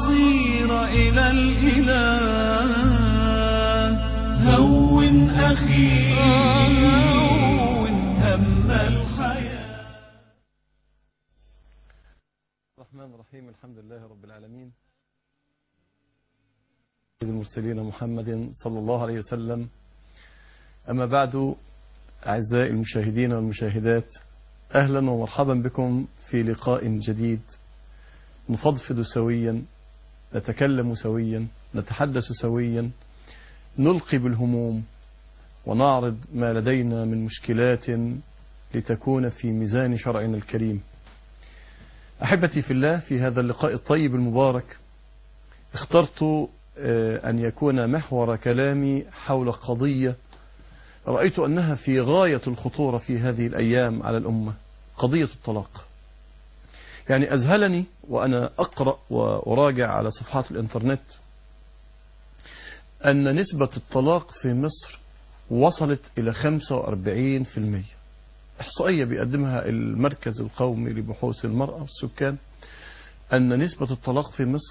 المصير إلى الإله هون أخي هون هم الحياة الرحمن الرحيم الحمد لله رب العالمين سيد المرسلين محمد صلى الله عليه وسلم أما بعد أعزائي المشاهدين والمشاهدات أهلا ومرحبا بكم في لقاء جديد نفضفض سويا نتكلم سويا نتحدث سويا نلقي بالهموم ونعرض ما لدينا من مشكلات لتكون في ميزان شرعنا الكريم أحبتي في الله في هذا اللقاء الطيب المبارك اخترت أن يكون محور كلامي حول قضية رأيت أنها في غاية الخطورة في هذه الأيام على الأمة قضية الطلاق يعني أذهلني وأنا أقرأ وأراجع على صفحات الإنترنت أن نسبة الطلاق في مصر وصلت إلى 45% إحصائية بيقدمها المركز القومي لبحوث المرأة والسكان أن نسبة الطلاق في مصر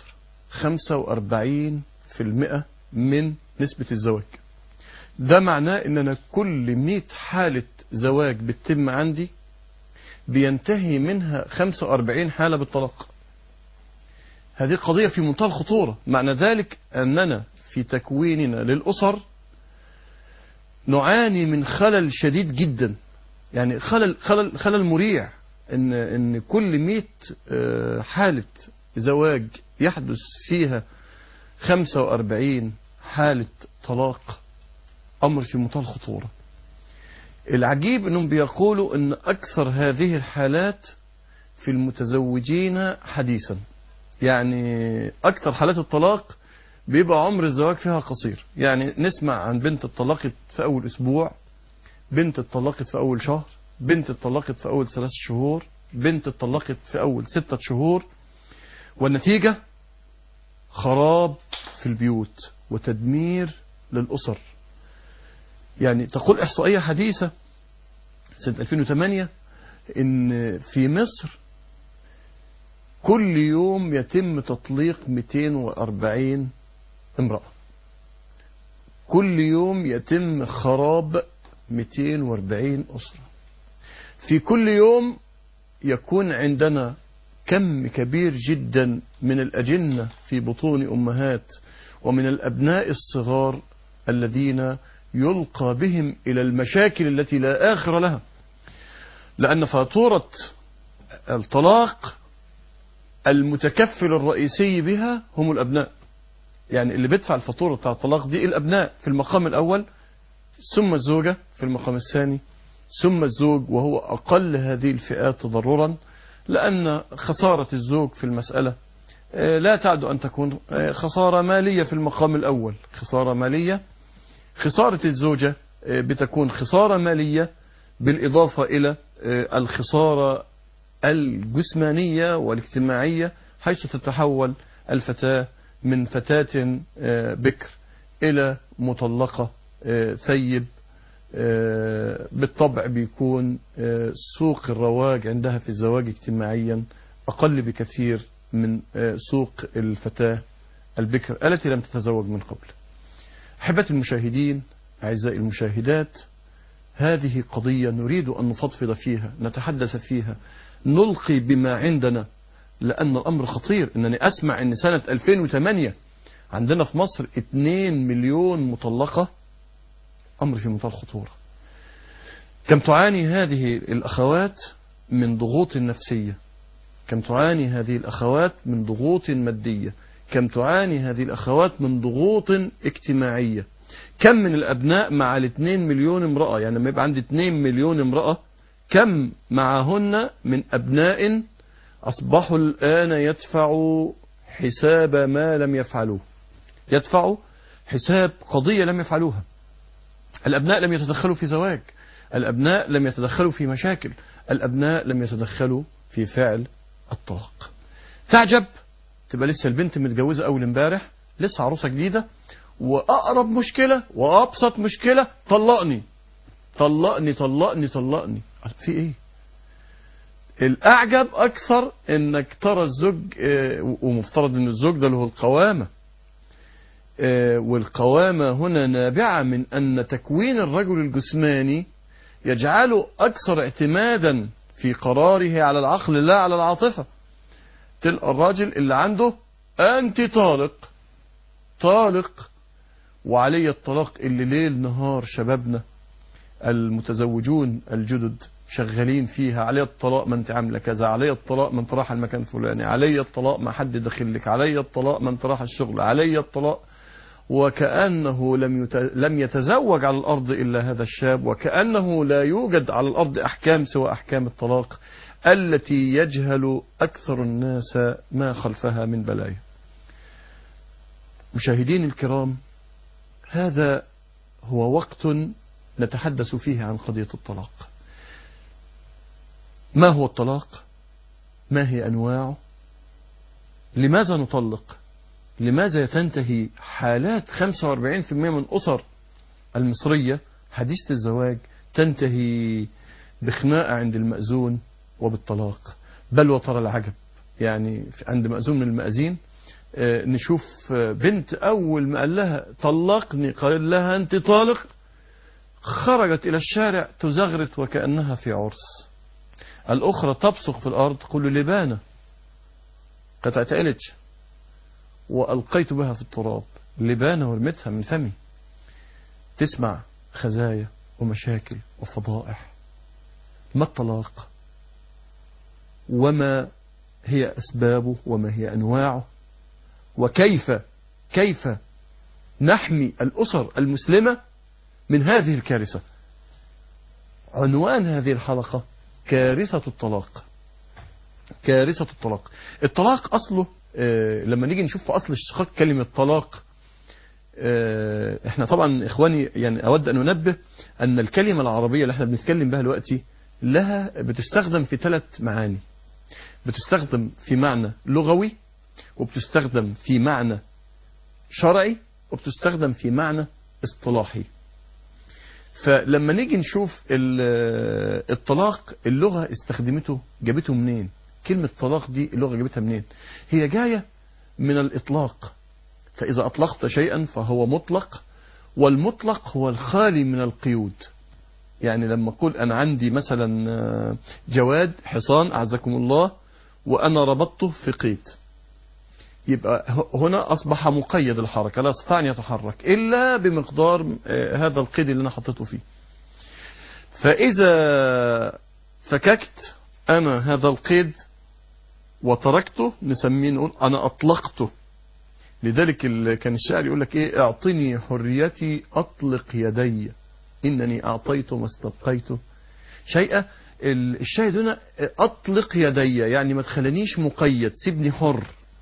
45% من نسبة الزواج ده معناه ان انا كل 100 حالة زواج بتتم عندي بينتهي منها 45 حالة بالطلاق هذه قضية في منتهى الخطورة معنى ذلك أننا في تكويننا للأسر نعاني من خلل شديد جدا يعني خلل خلل خلل مريع ان ان كل 100 حالة زواج يحدث فيها 45 حالة طلاق أمر في منتهى الخطورة العجيب أنهم بيقولوا أن أكثر هذه الحالات في المتزوجين حديثا يعني أكثر حالات الطلاق بيبقى عمر الزواج فيها قصير يعني نسمع عن بنت اتطلقت في أول أسبوع بنت اتطلقت في أول شهر بنت اتطلقت في أول ثلاث شهور بنت اتطلقت في أول ستة شهور والنتيجة خراب في البيوت وتدمير للأسر يعني تقول إحصائية حديثة سنة 2008 إن في مصر كل يوم يتم تطليق 240 امرأة كل يوم يتم خراب 240 أسرة في كل يوم يكون عندنا كم كبير جدا من الأجنة في بطون أمهات ومن الأبناء الصغار الذين يلقى بهم إلى المشاكل التي لا آخر لها لأن فاتورة الطلاق المتكفل الرئيسي بها هم الأبناء يعني اللي بيدفع الفاتورة بتاع الطلاق دي الأبناء في المقام الأول ثم الزوجة في المقام الثاني ثم الزوج وهو أقل هذه الفئات تضررا لأن خسارة الزوج في المسألة لا تعد أن تكون خسارة مالية في المقام الأول خسارة مالية خسارة الزوجة بتكون خسارة مالية بالإضافة إلى الخسارة الجسمانية والاجتماعية حيث تتحول الفتاة من فتاة بكر إلى مطلقة ثيب بالطبع بيكون سوق الرواج عندها في الزواج اجتماعيا أقل بكثير من سوق الفتاة البكر التي لم تتزوج من قبل أحبتي المشاهدين أعزائي المشاهدات هذه قضية نريد أن نفضفض فيها نتحدث فيها نلقي بما عندنا لأن الأمر خطير أنني أسمع أن سنة 2008 عندنا في مصر 2 مليون مطلقة أمر في منتهى الخطورة كم تعاني هذه الأخوات من ضغوط نفسية كم تعاني هذه الأخوات من ضغوط مادية كم تعاني هذه الأخوات من ضغوط اجتماعية كم من الأبناء مع الاثنين مليون امرأة يعني لما يبقى عندي اثنين مليون امرأة كم معهن من أبناء أصبحوا الآن يدفعوا حساب ما لم يفعلوه يدفعوا حساب قضية لم يفعلوها الأبناء لم يتدخلوا في زواج الأبناء لم يتدخلوا في مشاكل الأبناء لم يتدخلوا في فعل الطلاق تعجب تبقى لسه البنت متجوزة أول امبارح لسه عروسة جديدة وأقرب مشكلة وأبسط مشكلة طلقني طلقني طلقني طلقني في إيه الأعجب أكثر إنك ترى الزوج آه، ومفترض إن الزوج ده له القوامة آه، والقوامة هنا نابعة من أن تكوين الرجل الجسماني يجعله أكثر اعتمادا في قراره على العقل لا على العاطفة تلقى الراجل اللي عنده أنت طالق طالق وعلي الطلاق اللي ليل نهار شبابنا المتزوجون الجدد شغالين فيها علي الطلاق ما انت عامله كذا علي الطلاق ما انت رايح المكان الفلاني علي الطلاق ما حد داخل لك علي الطلاق ما انت رايح الشغل علي الطلاق وكأنه لم يت... لم يتزوج على الأرض إلا هذا الشاب وكأنه لا يوجد على الأرض أحكام سوى أحكام الطلاق التي يجهل أكثر الناس ما خلفها من بلايا مشاهدين الكرام هذا هو وقت نتحدث فيه عن قضية الطلاق ما هو الطلاق ما هي أنواعه لماذا نطلق لماذا تنتهي حالات 45% من أسر المصرية حديثة الزواج تنتهي بخناقة عند المأذون وبالطلاق بل وترى العجب يعني عند مأذون من المأذين آه، نشوف آه، بنت أول ما قال لها طلقني قال لها أنت طالق خرجت إلى الشارع تزغرت وكأنها في عرس الأخرى تبصق في الأرض تقول له لبانة قطعة قلتش وألقيت بها في التراب لبانة ورمتها من فمي تسمع خزايا ومشاكل وفضائح ما الطلاق وما هي أسبابه وما هي أنواعه وكيف كيف نحمي الأسر المسلمة من هذه الكارثة عنوان هذه الحلقة كارثة الطلاق كارثة الطلاق الطلاق أصله آه، لما نيجي نشوف في أصل اشتقاق كلمة طلاق آه، احنا طبعا اخواني يعني اود ان انبه ان الكلمة العربية اللي احنا بنتكلم بها دلوقتي لها بتستخدم في ثلاث معاني بتستخدم في معنى لغوي وبتستخدم في معنى شرعي وبتستخدم في معنى اصطلاحي فلما نيجي نشوف ال- الطلاق اللغة استخدمته جابته منين كلمة طلاق دي اللغة جابتها منين هي جاية من الإطلاق فإذا أطلقت شيئا فهو مطلق والمطلق هو الخالي من القيود يعني لما أقول أنا عندي مثلا آه، جواد حصان أعزكم الله وأنا ربطته في قيد يبقى ه- هنا أصبح مقيد الحركة لا يستطيع أن يتحرك إلا بمقدار آه، هذا القيد اللي أنا حطيته فيه فإذا فككت أنا هذا القيد وتركته نسميه نقول أنا أطلقته لذلك ال- كان الشاعر يقول لك إيه اعطني حريتي أطلق يدي إنني أعطيت ما استبقيت شيئا ال- الشاهد هنا أطلق يدي يعني ما تخلينيش مقيد سيبني حر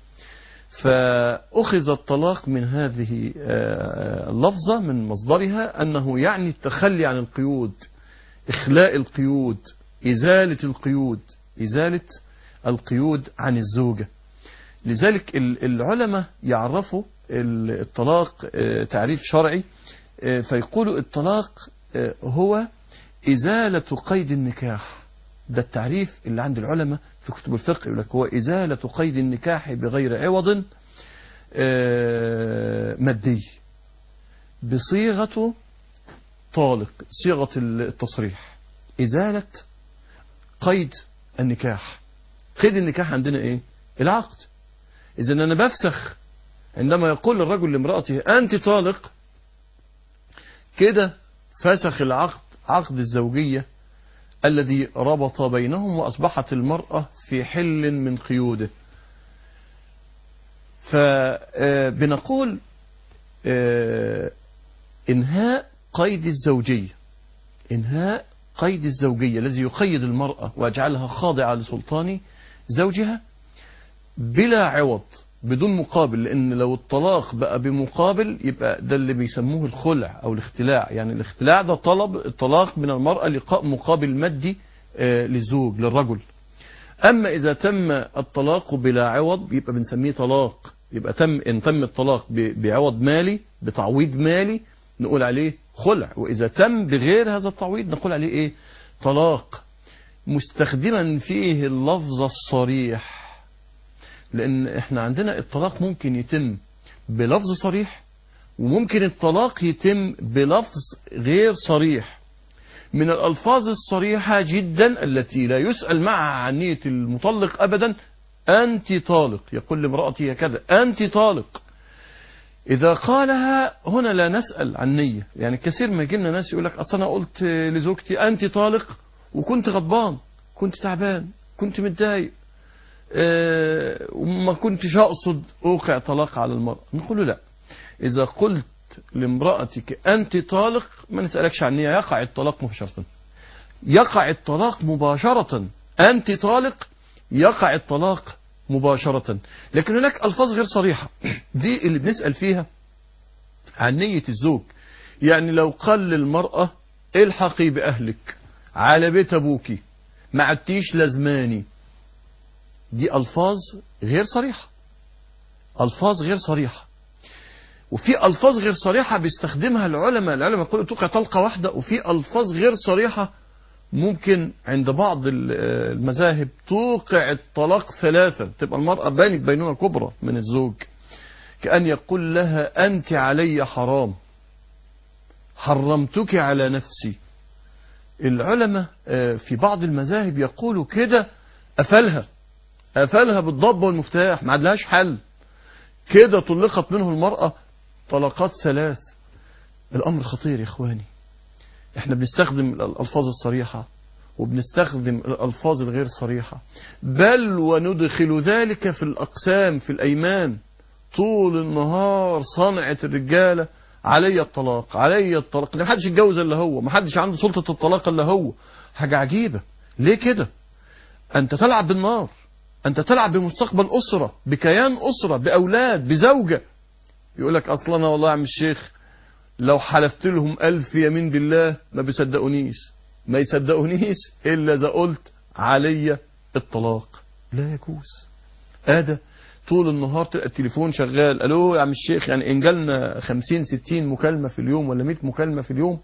فأخذ الطلاق من هذه آه، اللفظة من مصدرها أنه يعني التخلي عن القيود إخلاء القيود إزالة القيود إزالة القيود عن الزوجة لذلك ال- العلماء يعرفوا ال- الطلاق آه، تعريف شرعي آه، فيقولوا الطلاق آه، هو إزالة قيد النكاح ده التعريف اللي عند العلماء في كتب الفقه يقول لك هو إزالة قيد النكاح بغير عوض آه، مادي بصيغة طالق صيغة التصريح إزالة قيد النكاح قيد النكاح عندنا إيه العقد إذا أنا بفسخ عندما يقول الرجل لامرأته أنت طالق كده فسخ العقد عقد الزوجية الذي ربط بينهم وأصبحت المرأة في حل من قيوده فبنقول إنهاء قيد الزوجية إنهاء قيد الزوجية الذي يقيد المرأة ويجعلها خاضعة لسلطان زوجها بلا عوض بدون مقابل لأن لو الطلاق بقى بمقابل يبقى ده اللي بيسموه الخلع أو الاختلاع يعني الاختلاع ده طلب الطلاق من المرأة لقاء مقابل مادي آه، للزوج للرجل أما إذا تم الطلاق بلا عوض يبقى بنسميه طلاق يبقى تم إن تم الطلاق ب- بعوض مالي بتعويض مالي نقول عليه خلع وإذا تم بغير هذا التعويض نقول عليه إيه طلاق مستخدما فيه اللفظ الصريح لان احنا عندنا الطلاق ممكن يتم بلفظ صريح وممكن الطلاق يتم بلفظ غير صريح من الألفاظ الصريحة جدا التي لا يسأل معها عن نية المطلق أبدا أنت طالق يقول لامرأتي كذا أنت طالق إذا قالها هنا لا نسأل عن نية يعني كثير ما يجينا ناس يقول لك أصل أنا قلت لزوجتي أنت طالق وكنت غضبان كنت تعبان كنت متضايق أه وما كنتش أقصد أوقع طلاق على المرأة نقول له لا إذا قلت لامرأتك أنت طالق ما نسألكش عن نية يقع الطلاق مباشرة يقع الطلاق مباشرة أنت طالق يقع الطلاق مباشرة لكن هناك ألفاظ غير صريحة دي اللي بنسأل فيها عن نية الزوج يعني لو قال للمرأة الحقي بأهلك على بيت أبوكي ما عدتيش لازماني دي ألفاظ غير صريحة ألفاظ غير صريحة وفي ألفاظ غير صريحة بيستخدمها العلماء العلماء يقولوا توقع طلقة واحدة وفي ألفاظ غير صريحة ممكن عند بعض المذاهب توقع الطلاق ثلاثة تبقى المرأة بانت بينونة كبرى من الزوج كأن يقول لها أنت علي حرام حرمتك على نفسي العلماء في بعض المذاهب يقولوا كده قفلها قفلها بالضب والمفتاح ما عدلهاش حل كده طلقت منه المرأة طلقات ثلاث الأمر خطير يا إخواني احنا بنستخدم الألفاظ الصريحة وبنستخدم الألفاظ الغير صريحة بل وندخل ذلك في الأقسام في الأيمان طول النهار صنعة الرجالة علي الطلاق علي الطلاق ما حدش يتجوز الا هو ما حدش عنده سلطة الطلاق الا هو حاجة عجيبة ليه كده انت تلعب بالنار انت تلعب بمستقبل اسرة بكيان اسرة باولاد بزوجة يقول لك اصلا انا والله يا عم الشيخ لو حلفت لهم الف يمين بالله ما بيصدقونيش ما يصدقونيش الا اذا قلت علي الطلاق لا يجوز هذا طول النهار تلقى التليفون شغال الو يا عم الشيخ يعني ان جالنا 50 60 مكالمه في اليوم ولا 100 مكالمه في اليوم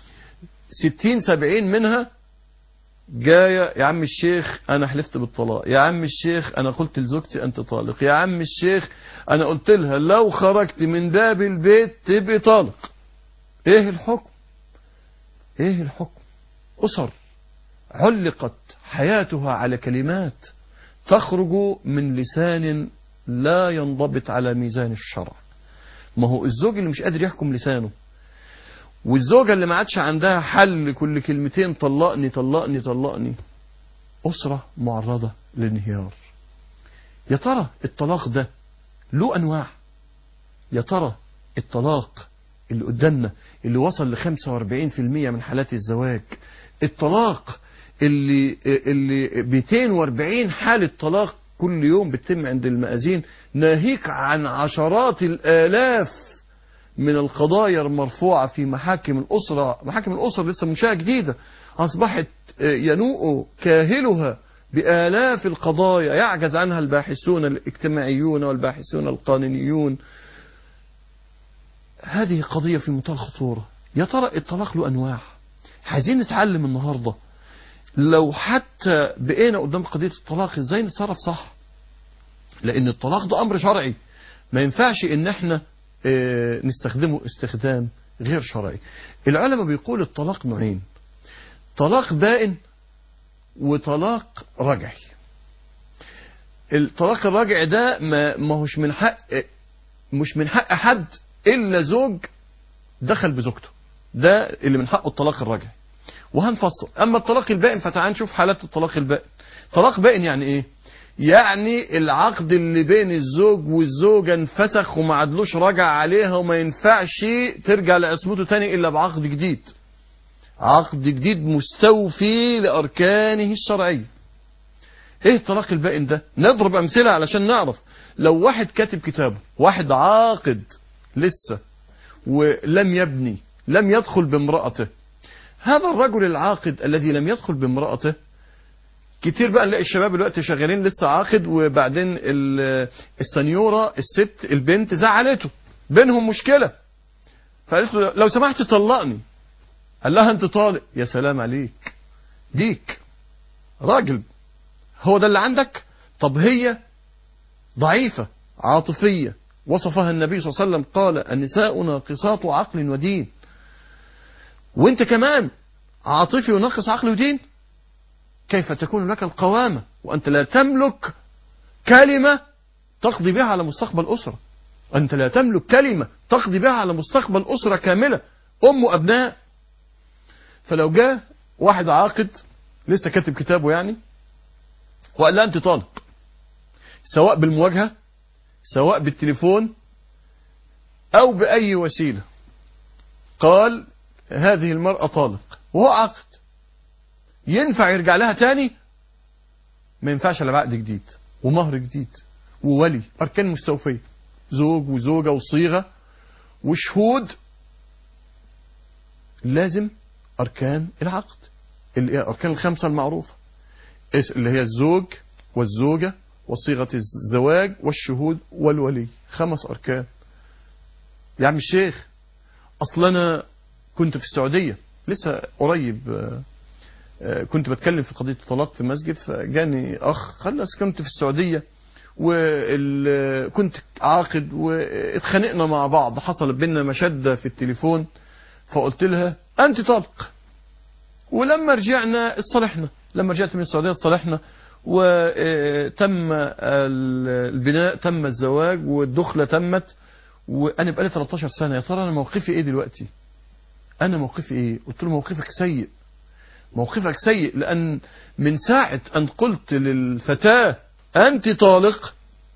60 70 منها جايه يا عم الشيخ انا حلفت بالطلاق يا عم الشيخ انا قلت لزوجتي انت طالق يا عم الشيخ انا قلت لها لو خرجت من باب البيت تبقي طالق ايه الحكم ايه الحكم اسر علقت حياتها على كلمات تخرج من لسان لا ينضبط على ميزان الشرع ما هو الزوج اللي مش قادر يحكم لسانه والزوجة اللي ما عادش عندها حل كل كلمتين طلقني طلقني طلقني أسرة معرضة للانهيار يا ترى الطلاق ده له أنواع يا ترى الطلاق اللي قدامنا اللي وصل ل 45% من حالات الزواج الطلاق اللي اللي 240 حالة طلاق كل يوم بتتم عند المأذين ناهيك عن عشرات الآلاف من القضايا المرفوعة في محاكم الأسرة محاكم الأسرة لسه منشأة جديدة أصبحت ينوء كاهلها بآلاف القضايا يعجز عنها الباحثون الاجتماعيون والباحثون القانونيون هذه قضية في منتهى الخطورة يا ترى الطلاق له أنواع عايزين نتعلم النهارده لو حتى بقينا قدام قضية الطلاق ازاي نتصرف صح لان الطلاق ده امر شرعي ما ينفعش ان احنا اه نستخدمه استخدام غير شرعي العلماء بيقول الطلاق نوعين طلاق بائن وطلاق رجعي الطلاق الرجعي ده ما ما هوش من حق مش من حق حد الا زوج دخل بزوجته ده اللي من حقه الطلاق الرجعي وهنفصل اما الطلاق البائن فتعال نشوف حالات الطلاق البائن طلاق بائن يعني ايه يعني العقد اللي بين الزوج والزوجة انفسخ وما عدلوش رجع عليها وما ينفعش ترجع لعصمته تاني الا بعقد جديد عقد جديد مستوفي لاركانه الشرعية ايه الطلاق البائن ده نضرب امثلة علشان نعرف لو واحد كاتب كتابه واحد عاقد لسه ولم يبني لم يدخل بامرأته هذا الرجل العاقد الذي لم يدخل بامرأته كتير بقى نلاقي الشباب دلوقتي شغالين لسه عاقد وبعدين السنيورة الست البنت زعلته بينهم مشكلة فقالت له لو سمحت طلقني قال لها انت طالق يا سلام عليك ديك راجل هو ده اللي عندك طب هي ضعيفة عاطفية وصفها النبي صلى الله عليه وسلم قال النساء ناقصات عقل ودين وانت كمان عاطفي وناقص عقل ودين كيف تكون لك القوامة وأنت لا تملك كلمة تقضي بها على مستقبل أسرة أنت لا تملك كلمة تقضي بها على مستقبل أسرة كاملة أم وأبناء فلو جاء واحد عاقد لسه كاتب كتابه يعني وقال لها أنت طالق سواء بالمواجهة سواء بالتليفون أو بأي وسيلة قال هذه المرأة طالق وهو عقد ينفع يرجع لها تاني ما ينفعش الا بعقد جديد ومهر جديد وولي اركان مستوفيه زوج وزوجه وصيغه وشهود لازم اركان العقد اللي هي اركان الخمسه المعروفه اللي هي الزوج والزوجه وصيغه الزواج والشهود والولي خمس اركان يا عم الشيخ اصل انا كنت في السعوديه لسه قريب كنت بتكلم في قضية الطلاق في مسجد فجاني أخ خلص كنت في السعودية وكنت عاقد واتخانقنا مع بعض حصل بينا مشدة في التليفون فقلت لها أنت طلق ولما رجعنا اتصالحنا لما رجعت من السعودية اتصالحنا وتم البناء تم الزواج والدخلة تمت وأنا بقالي 13 سنة يا ترى أنا موقفي إيه دلوقتي أنا موقفي إيه قلت له موقفك سيء موقفك سيء لأن من ساعة أن قلت للفتاة أنت طالق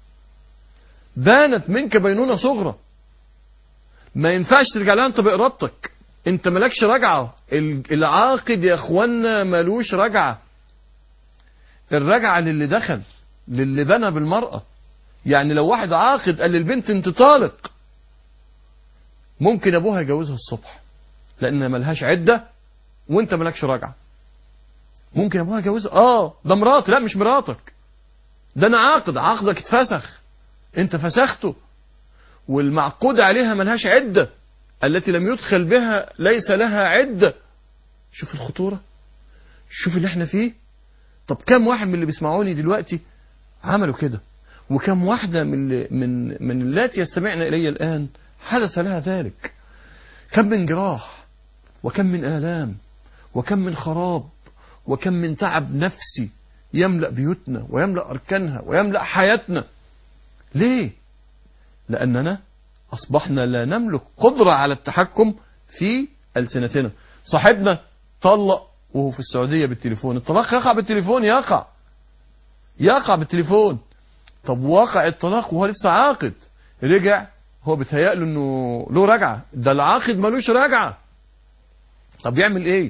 بانت منك بينونة صغرى ما ينفعش ترجع لها أنت بإرادتك أنت مالكش رجعة العاقد يا أخوانا مالوش رجعة الرجعة للي دخل للي بنى بالمرأة يعني لو واحد عاقد قال للبنت أنت طالق ممكن أبوها يجوزها الصبح لأن ملهاش عدة وانت مالكش رجعه ممكن ابوها يجوزها اه ده مراتي لا مش مراتك ده انا عاقد عقدك اتفسخ انت فسخته والمعقود عليها ملهاش عده التي لم يدخل بها ليس لها عده شوف الخطوره شوف اللي احنا فيه طب كم واحد من اللي بيسمعوني دلوقتي عملوا كده وكم واحده من اللي من من اللاتي يستمعن الي الان حدث لها ذلك كم من جراح وكم من آلام وكم من خراب وكم من تعب نفسي يملأ بيوتنا ويملأ أركانها ويملأ حياتنا ليه؟ لأننا أصبحنا لا نملك قدرة على التحكم في ألسنتنا صاحبنا طلق وهو في السعودية بالتليفون الطلاق يقع بالتليفون يقع يقع بالتليفون طب واقع الطلاق وهو لسه عاقد رجع هو بيتهيأ له انه له رجعه ده العاقد ملوش رجعه طب يعمل ايه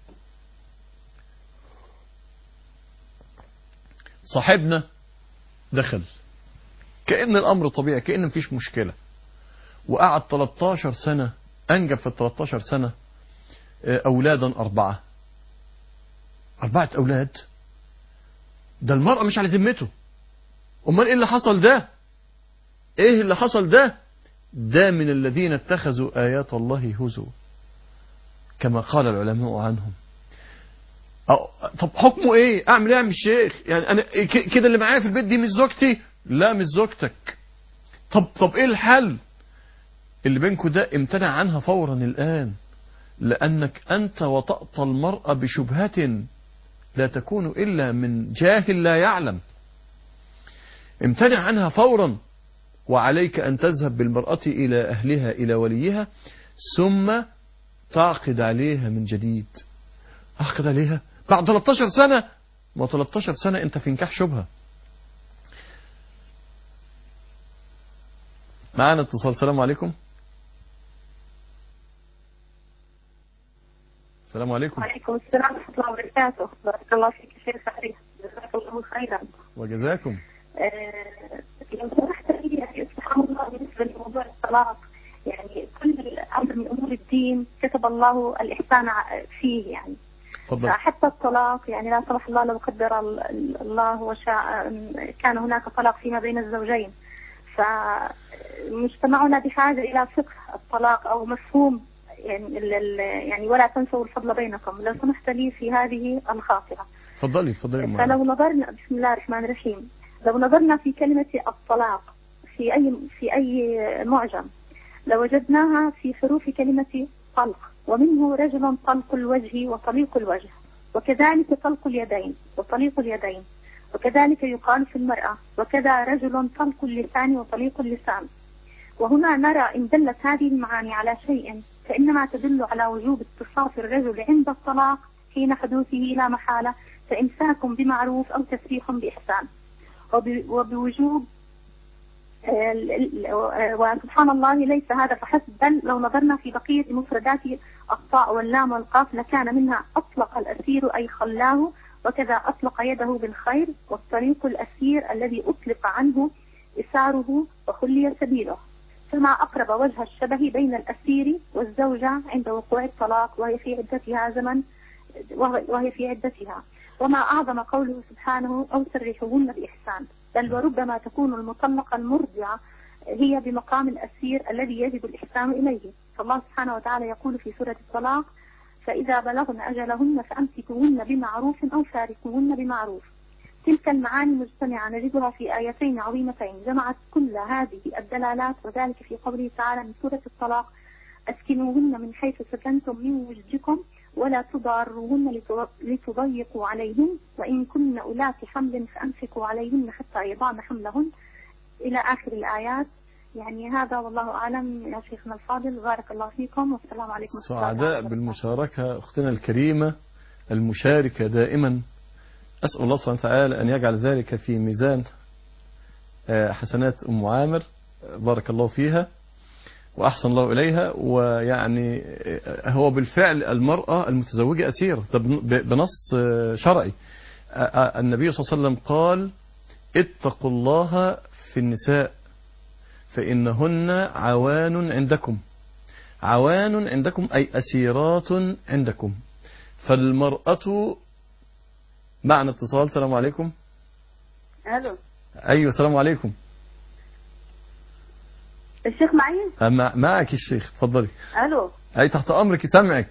صاحبنا دخل كأن الأمر طبيعي كأن مفيش مشكلة وقعد 13 سنة أنجب في ال 13 سنة أولادا أربعة أربعة أولاد ده المرأة مش على ذمته أمال إيه اللي حصل ده إيه اللي حصل ده ده من الذين اتخذوا آيات الله هزوا كما قال العلماء عنهم أو طب حكمه ايه اعمل ايه يا عم الشيخ يعني انا كده اللي معايا في البيت دي مش زوجتي لا مش زوجتك طب طب ايه الحل اللي بينكم ده امتنع عنها فورا الان لانك انت وطأت المرأة بشبهة لا تكون الا من جاهل لا يعلم امتنع عنها فورا وعليك ان تذهب بالمرأة الى اهلها الى وليها ثم تعقد عليها من جديد اعقد عليها بعد 13 سنة ما 13 سنة انت في نكاح شبهة معانا اتصال السلام عليكم السلام عليكم وعليكم السلام ورحمة الله وبركاته بارك الله فيك شيخ سعيد جزاك الله خيرا وجزاكم آه، لو سمحت لي يعني سبحان الله بالنسبة لموضوع الطلاق يعني كل أمر من أمور الدين كتب الله الإحسان ع- فيه يعني تفضل حتى الطلاق يعني لا سمح الله لو قدر ال- ال- الله وشاء كان هناك طلاق فيما بين الزوجين فمجتمعنا بحاجة إلى فقه الطلاق أو مفهوم يعني ال- ال- يعني ولا تنسوا الفضل بينكم لو سمحت لي في هذه الخاطرة اتفضلي اتفضلي يا أم فلو عامر. نظرنا بسم الله الرحمن الرحيم لو نظرنا في كلمة الطلاق في أي في أي معجم لوجدناها في حروف كلمة طلق ومنه رجل طلق الوجه وطليق الوجه وكذلك طلق اليدين وطليق اليدين وكذلك يقال في المرأة وكذا رجل طلق اللسان وطليق اللسان وهنا نرى إن دلت هذه المعاني على شيء فإنما تدل على وجوب اتصاف الرجل عند الطلاق حين حدوثه لا محالة فإمساك بمعروف أو تسريح بإحسان وب- وبوجوب آه، ال- ال- آه، وسبحان الله ليس هذا فحسب بل لو نظرنا في بقية مفردات الطاء واللام والقاف لكان منها أطلق الأسير أي خلاه وكذا أطلق يده بالخير والطريق الأسير الذي أطلق عنه إساره وخلي سبيله فما أقرب وجه الشبه بين الأسير والزوجة عند وقوع الطلاق وهي في عدتها زمن وهي وهي في عدتها وما أعظم قوله سبحانه أو سرحوهن بإحسان بل وربما تكون المطلقة المرضعة هي بمقام الأسير الذي يجب الإحسان إليه فالله سبحانه وتعالى يقول في سورة الطلاق فإذا بلغن أجلهن فأمسكوهن بمعروف أو فارقوهن بمعروف تلك المعاني مجتمعة نجدها في آيتين عظيمتين جمعت كل هذه الدلالات وذلك في قوله تعالى من سورة الطلاق أسكنوهن من حيث سكنتم من وجدكم ولا تضاروهن لتض- لتضيقوا عليهن وإن كن أولات حمل فأمسكوا عليهن حتى يضعن حملهن إلى آخر الآيات يعني هذا والله أعلم يا شيخنا الفاضل بارك الله فيكم والسلام عليكم ورحمة الله سعداء وبركاته. بالمشاركة أختنا الكريمة المشاركة دائما أسأل الله سبحانه وتعالى أن يجعل ذلك في ميزان آه، حسنات أم عامر بارك الله فيها وأحسن الله إليها ويعني آه، هو بالفعل المرأة المتزوجة أسيرة ده بن- ب- بنص آه، شرعي آه، آه، النبي صلى الله عليه وسلم قال اتقوا الله في النساء فإنهن عوان عندكم عوان عندكم أي أسيرات عندكم فالمرأة معنى اتصال السلام عليكم الو أيوة السلام عليكم الشيخ معين أما معك الشيخ اتفضلي الو أي تحت أمرك سمعك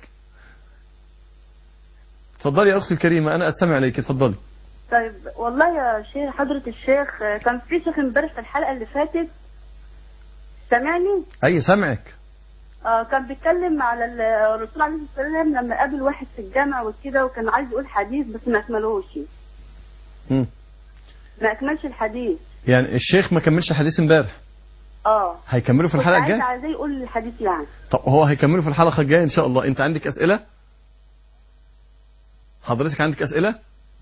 اتفضلي يا أختي الكريمة أنا أستمع إليك اتفضلي طيب والله يا شيخ حضرة الشيخ آه، كان في شيخ امبارح في الحلقة اللي فاتت سامعني أي سمعك آه كان بيتكلم على ال- الرسول عليه الصلاة والسلام لما قابل واحد في الجامع وكده وكان عايز يقول حديث بس ما أكملوش مم. ما أكملش الحديث يعني الشيخ ما كملش حديث امبارح اه هيكمله في كنت الحلقة عايز الجاية عايزاه يقول الحديث يعني طب هو هيكمله في الحلقة الجاية إن شاء الله أنت عندك أسئلة حضرتك عندك أسئلة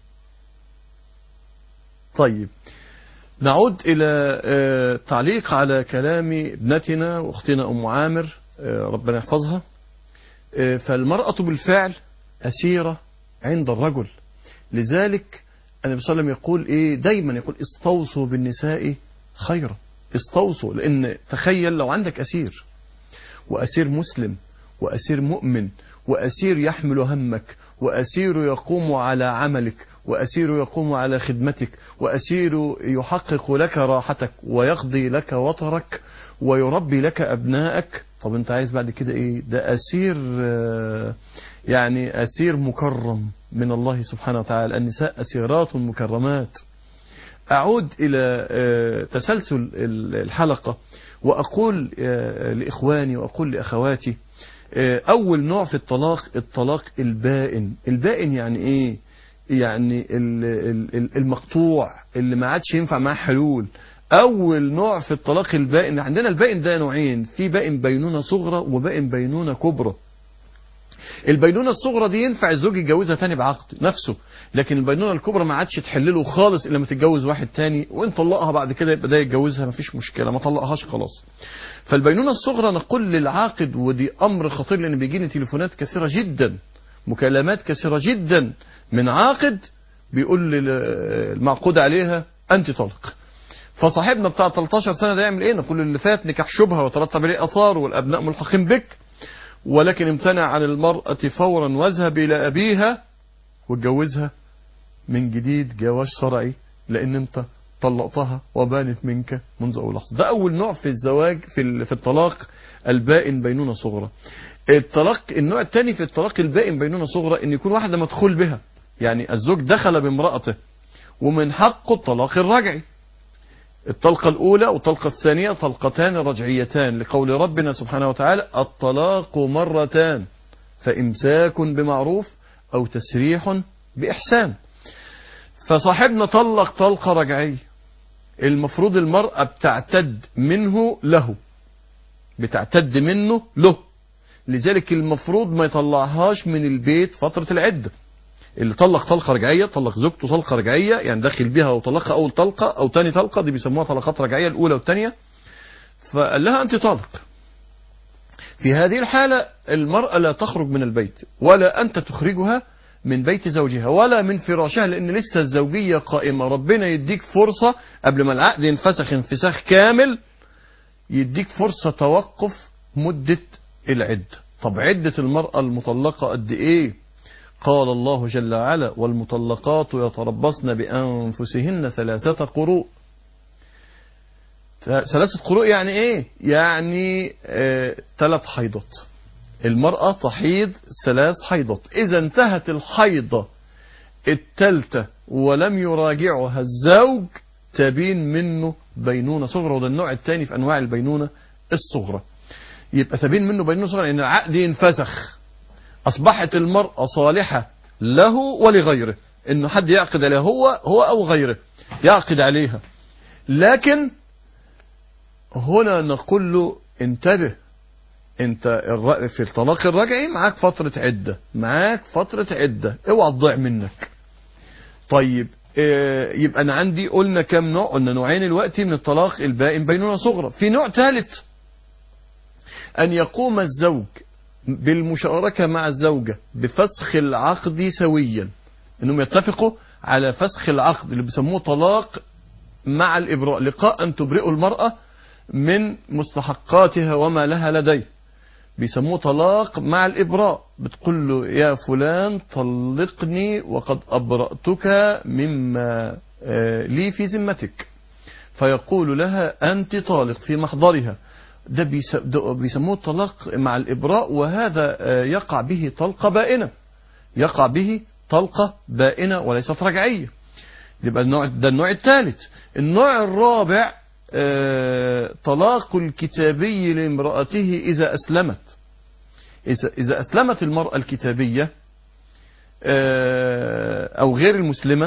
طيب نعود إلى آه، تعليق على كلام ابنتنا وأختنا أم عامر آه، ربنا يحفظها آه، فالمرأة بالفعل أسيرة عند الرجل لذلك النبي صلى الله عليه وسلم يقول إيه دايما يقول استوصوا بالنساء خيرا استوصوا لأن تخيل لو عندك أسير وأسير مسلم وأسير مؤمن وأسير يحمل همك وأسير يقوم على عملك وأسير يقوم على خدمتك وأسير يحقق لك راحتك ويقضي لك وطرك ويربي لك أبنائك طب أنت عايز بعد كده إيه ده أسير آه، يعني أسير مكرم من الله سبحانه وتعالى النساء أسيرات مكرمات أعود إلى آه، تسلسل ال- الحلقة وأقول آه، لإخواني وأقول لأخواتي آه، أول نوع في الطلاق الطلاق البائن البائن يعني إيه يعني ال- ال- ال- المقطوع اللي ما عادش ينفع معاه حلول أول نوع في الطلاق البائن عندنا البائن ده نوعين في بائن بينونة صغرى وبائن بينونة كبرى البينونة الصغرى دي ينفع الزوج يتجوزها تاني بعقد نفسه لكن البينونة الكبرى ما عادش تحلله خالص الا لما تتجوز واحد تاني وان طلقها بعد كده يبقى ده يتجوزها مفيش مشكلة ما طلقهاش خلاص فالبينونة الصغرى نقول للعاقد ودي امر خطير لان بيجي لي تليفونات كثيرة جدا مكالمات كثيرة جدا من عاقد بيقول لي المعقود عليها انت طلق فصاحبنا بتاع 13 سنة ده يعمل ايه نقول اللي فات نكاح شبهة وترتب عليه اثار والابناء ملحقين بك ولكن امتنع عن المرأة فورا واذهب إلى أبيها واتجوزها من جديد جواز شرعي لأن أنت طلقتها وبانت منك منذ أول لحظة ده أول نوع في الزواج في ال- في الطلاق البائن بينونة صغرى الطلاق النوع الثاني في الطلاق البائن بينونة صغرى إن يكون واحدة مدخول بها يعني الزوج دخل بامرأته ومن حقه الطلاق الرجعي الطلقة الأولى والطلقة الثانية طلقتان رجعيتان لقول ربنا سبحانه وتعالى الطلاق مرتان فإمساك بمعروف أو تسريح بإحسان فصاحبنا طلق طلقة رجعية المفروض المرأة بتعتد منه له بتعتد منه له لذلك المفروض ما يطلعهاش من البيت فترة العدة اللي طلق طلقة رجعية طلق زوجته طلقة رجعية يعني داخل بيها وطلقها أول طلقة أو تاني طلقة دي بيسموها طلقات رجعية الأولى والثانية فقال لها أنت طالق في هذه الحالة المرأة لا تخرج من البيت ولا أنت تخرجها من بيت زوجها ولا من فراشها لأن لسه الزوجية قائمة ربنا يديك فرصة قبل ما العقد ينفسخ انفساخ كامل يديك فرصة توقف مدة العدة طب عدة المرأة المطلقة قد ايه قال الله جل وعلا والمطلقات يتربصن بأنفسهن ثلاثة قروء ثلاثة قروء يعني ايه يعني آه ثلاث حيضات المرأة تحيض ثلاث حيضات إذا انتهت الحيضة التالتة ولم يراجعها الزوج تبين منه بينونة صغرى وده النوع الثاني في أنواع البينونة الصغرى يبقى تبين منه بينونة صغرى لأن العقد ينفسخ أصبحت المرأة صالحة له ولغيره إنه حد يعقد عليها هو هو أو غيره يعقد عليها لكن هنا نقول له انتبه انت الر- في الطلاق الرجعي معاك فترة عدة معاك فترة عدة اوعى تضيع منك طيب اه يبقى انا عندي قلنا كم نوع قلنا نوعين الوقت من الطلاق البائن بينونة صغرى في نوع ثالث ان يقوم الزوج بالمشاركة مع الزوجة بفسخ العقد سويا انهم يتفقوا على فسخ العقد اللي بيسموه طلاق مع الابراء لقاء ان تبرئوا المرأة من مستحقاتها وما لها لديه بيسموه طلاق مع الإبراء بتقول له يا فلان طلقني وقد أبرأتك مما آه، لي في ذمتك فيقول لها أنت طالق في محضرها ده بيس- ده بيسموه الطلاق مع الإبراء وهذا آه، يقع به طلقة بائنة يقع به طلقة بائنة وليست رجعية يبقى النوع ده النوع الثالث النوع الرابع آه، طلاق الكتابي لامرأته إذا أسلمت إذا إذا أسلمت المرأة الكتابية آه، أو غير المسلمة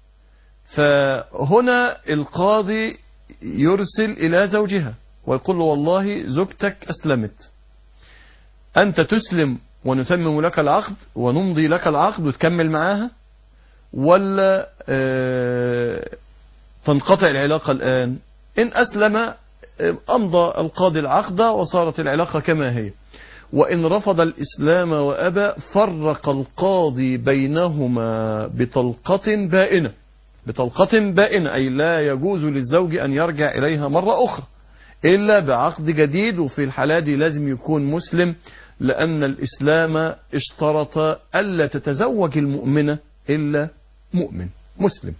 فهنا القاضي يرسل إلى زوجها ويقول له والله زوجتك أسلمت أنت تسلم ونتمم لك العقد ونمضي لك العقد وتكمل معاها ولا آه، تنقطع العلاقة الآن إن أسلم آه، أمضى القاضي العقد وصارت العلاقة كما هي وإن رفض الإسلام وأبى فرق القاضي بينهما بطلقة بائنة بطلقة بائنة أي لا يجوز للزوج أن يرجع إليها مرة أخرى إلا بعقد جديد وفي الحالة دي لازم يكون مسلم لأن الإسلام اشترط ألا تتزوج المؤمنة إلا مؤمن مسلم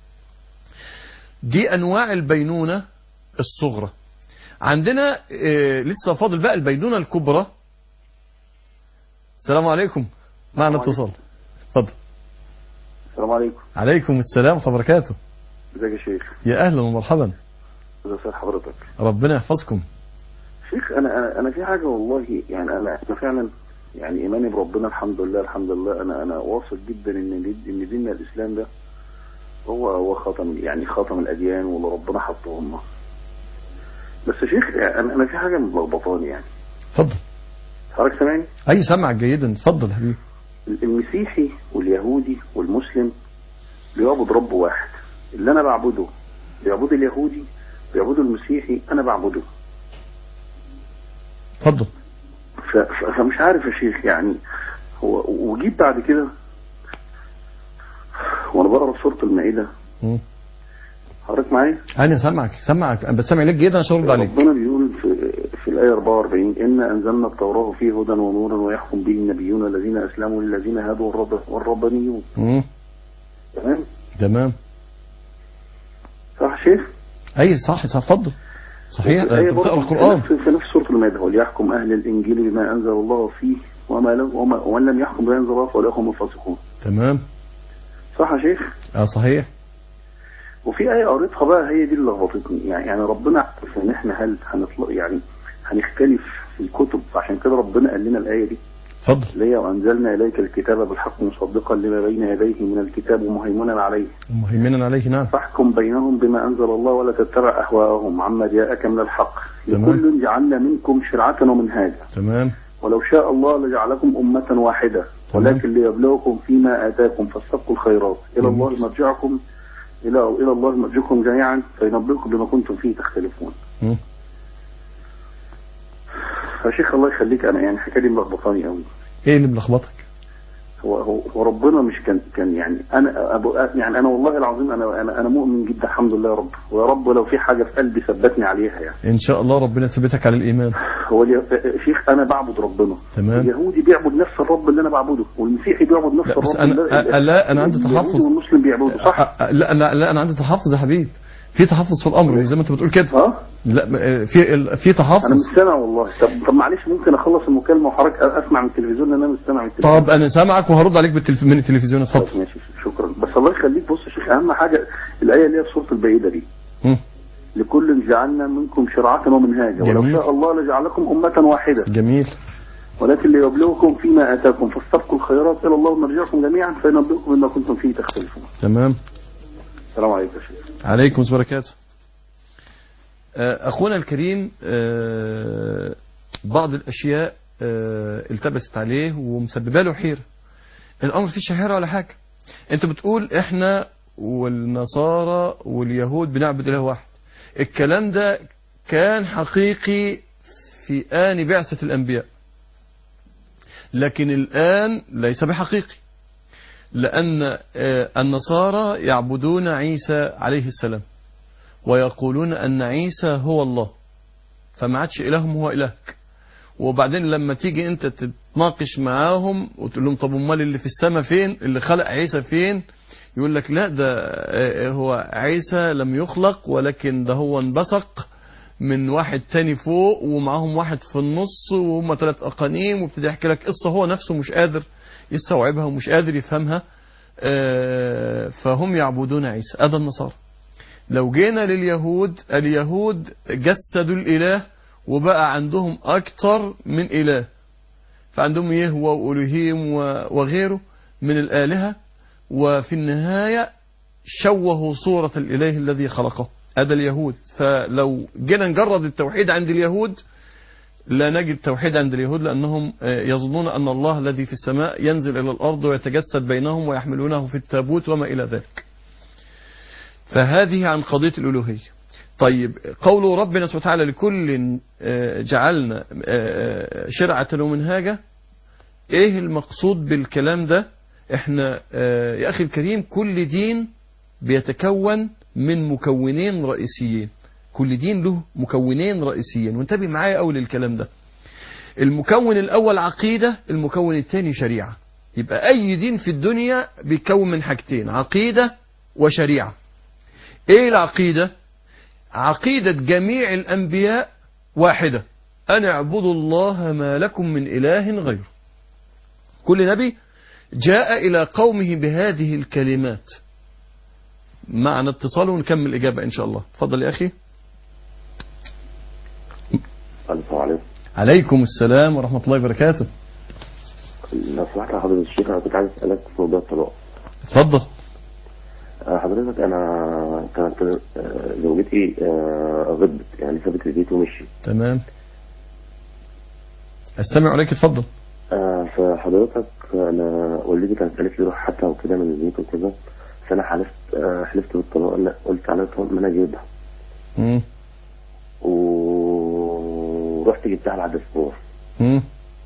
دي أنواع البينونة الصغرى عندنا آه، لسه فاضل بقى البينونة الكبرى السلام عليكم معنا السلام اتصال اتفضل السلام عليكم عليكم السلام ورحمة الله وبركاته ازيك يا شيخ يا أهلا ومرحبا ازي حضرتك ربنا يحفظكم شيخ انا انا انا في حاجه والله يعني انا انا فعلا يعني ايماني بربنا الحمد لله الحمد لله انا انا واثق جدا ان دي- ان ديننا الاسلام ده هو هو خاتم يعني خاتم الاديان واللي ربنا حطه لنا بس يا شيخ انا انا في حاجه ملخبطاني يعني اتفضل حضرتك سامعني أي سمعك جيدا اتفضل يا حبيبي المسيحي واليهودي والمسلم بيعبد رب واحد اللي انا بعبده بيعبد اليهودي بيعبد المسيحي انا بعبده اتفضل ف- ف- فمش عارف يا شيخ يعني هو وجيت بعد كده وانا بقرا سوره المائده مم. حضرتك معايا أنا سامعك سامعك أنا بسمع لك جدا عشان أرد عليك ربنا بيقول في, في الايه 44 ان انزلنا التوراه فيه هدى ونورا ويحكم به النبيون الذين اسلموا للذين هادوا والرب والربانيون مم. تمام تمام صح يا شيخ أي صح صح اتفضل صحيح الآية أنت بتقرا برضه القرآن في نفس, في نفس سورة المائدة وليحكم أهل الإنجيل بما أنزل الله فيه وما لم وما ومن لم يحكم بما أنزل الله فأولئك هم الفاسقون تمام صح يا شيخ اه صحيح وفي آية قريتها بقى هي دي اللي لخبطتني يعني يعني ربنا عارف ان احنا هل هنطلق يعني هنختلف في الكتب عشان كده ربنا قال لنا الآية دي اتفضل اللي هي وأنزلنا إليك الكتاب بالحق مصدقا لما بين يديه من الكتاب ومهيمنا عليه مهيمنا عليه نعم فاحكم بينهم بما أنزل الله ولا تتبع أهواءهم عما جاءك من الحق تمام. لكل جعلنا منكم شرعة ومنهاجا تمام ولو شاء الله لجعلكم أمة واحدة تمام. ولكن ليبلوكم فيما آتاكم فاستبقوا الخيرات إلى جميل. الله مرجعكم إلى إلى الله مرجعكم جميعا فينبئكم بما كنتم فيه تختلفون مم. يا شيخ الله يخليك أنا يعني الحكاية دي ملخبطاني قوي ايه اللي ملخبطك هو هو هو ربنا مش كان كان يعني انا أبو يعني انا والله العظيم انا انا انا مؤمن جدا الحمد لله يا رب ويا رب لو في حاجه في قلبي ثبتني عليها يعني ان شاء الله ربنا يثبتك على الايمان هو اليا- شيخ انا بعبد ربنا تمام. اليهودي بيعبد نفس الرب اللي انا بعبده والمسيحي بيعبد نفس لا، بس الرب أنا- اللي أ- لا، أنا عندي اليهودي تحفظ. والمسلم بيعبده صح أ- أ- لا لا لا انا عندي تحفظ يا حبيبي في تحفظ في الامر زي ما انت بتقول كده اه لا م- في ال- في انا تحفظ مش سامع والله طب طب معلش ممكن اخلص المكالمه وحضرتك اسمع من التلفزيون لان انا مش سامع من التلفزيون طب انا سامعك وهرد عليك بالتلف... من التلفزيون طب اتفضل ماشي شكرا بس الله يخليك بص يا شيخ اهم حاجه الايه اللي هي في سوره البعيده دي مم. لكل جعلنا منكم شرعة ومنهاجا ولو جميل. شاء الله لجعلكم أمة واحدة جميل ولكن ليبلوكم فيما آتاكم فاستبقوا الخيرات إلى الله مرجعكم جميعا فينبئكم بما كنتم فيه تختلفون تمام السلام عليكم يا شيخ عليكم السلام وبركاته آه، أخونا الكريم آه، بعض الأشياء آه، التبست عليه ومسببه له حيرة الأمر فيه حيرة ولا حاجة أنت بتقول إحنا والنصارى واليهود بنعبد إله واحد الكلام ده كان حقيقي في آن بعثة الأنبياء لكن الآن ليس بحقيقي لأن آه، النصارى يعبدون عيسى عليه السلام ويقولون أن عيسى هو الله فما عادش إلههم هو إلهك وبعدين لما تيجي أنت تتناقش معاهم وتقول لهم طب أمال اللي في السماء فين اللي خلق عيسى فين يقول لك لا ده آه، هو عيسى لم يخلق ولكن ده هو انبثق من واحد تاني فوق ومعاهم واحد في النص وهم ثلاث أقانيم وابتدي يحكي لك قصة هو نفسه مش قادر يستوعبها ومش قادر يفهمها آه، فهم يعبدون عيسى هذا النصارى لو جينا لليهود اليهود جسدوا الإله وبقى عندهم أكتر من إله فعندهم يهوى وألوهيم و- وغيره من الآلهة وفي النهاية شوهوا صورة الإله الذي خلقه هذا اليهود فلو جينا نجرد التوحيد عند اليهود لا نجد توحيد عند اليهود لأنهم آه، يظنون أن الله الذي في السماء ينزل إلى الأرض ويتجسد بينهم ويحملونه في التابوت وما إلى ذلك فهذه عن قضية الألوهية طيب قول ربنا سبحانه وتعالى لكل آه، جعلنا آه، شرعة ومنهاجا ايه المقصود بالكلام ده احنا آه، يا اخي الكريم كل دين بيتكون من مكونين رئيسيين كل دين له مكونين رئيسيين وانتبه معايا اول الكلام ده المكون الاول عقيدة المكون الثاني شريعة يبقى اي دين في الدنيا بيتكون من حاجتين عقيدة وشريعة ايه العقيدة عقيدة جميع الانبياء واحدة ان اعبدوا الله ما لكم من اله غيره كل نبي جاء الى قومه بهذه الكلمات معنا اتصال ونكمل الاجابة ان شاء الله تفضل يا اخي السلام عليكم عليكم السلام ورحمة الله وبركاته لو سمحت يا حضرتك الشيخ انا كنت عايز اسالك في موضوع الطلاق اتفضل آه، حضرتك انا كانت آه، زوجتي آه، غضبت يعني سابت البيت ومشي تمام استمع عليك اتفضل آه، فحضرتك انا والدتي كانت قالت لي روح حتى وكده من البيت وكده فانا حلفت آه، حلفت بالطلاق لا قلت عليها طلاق ما انا اجيبها مم. ورحت جبتها بعد اسبوع مم.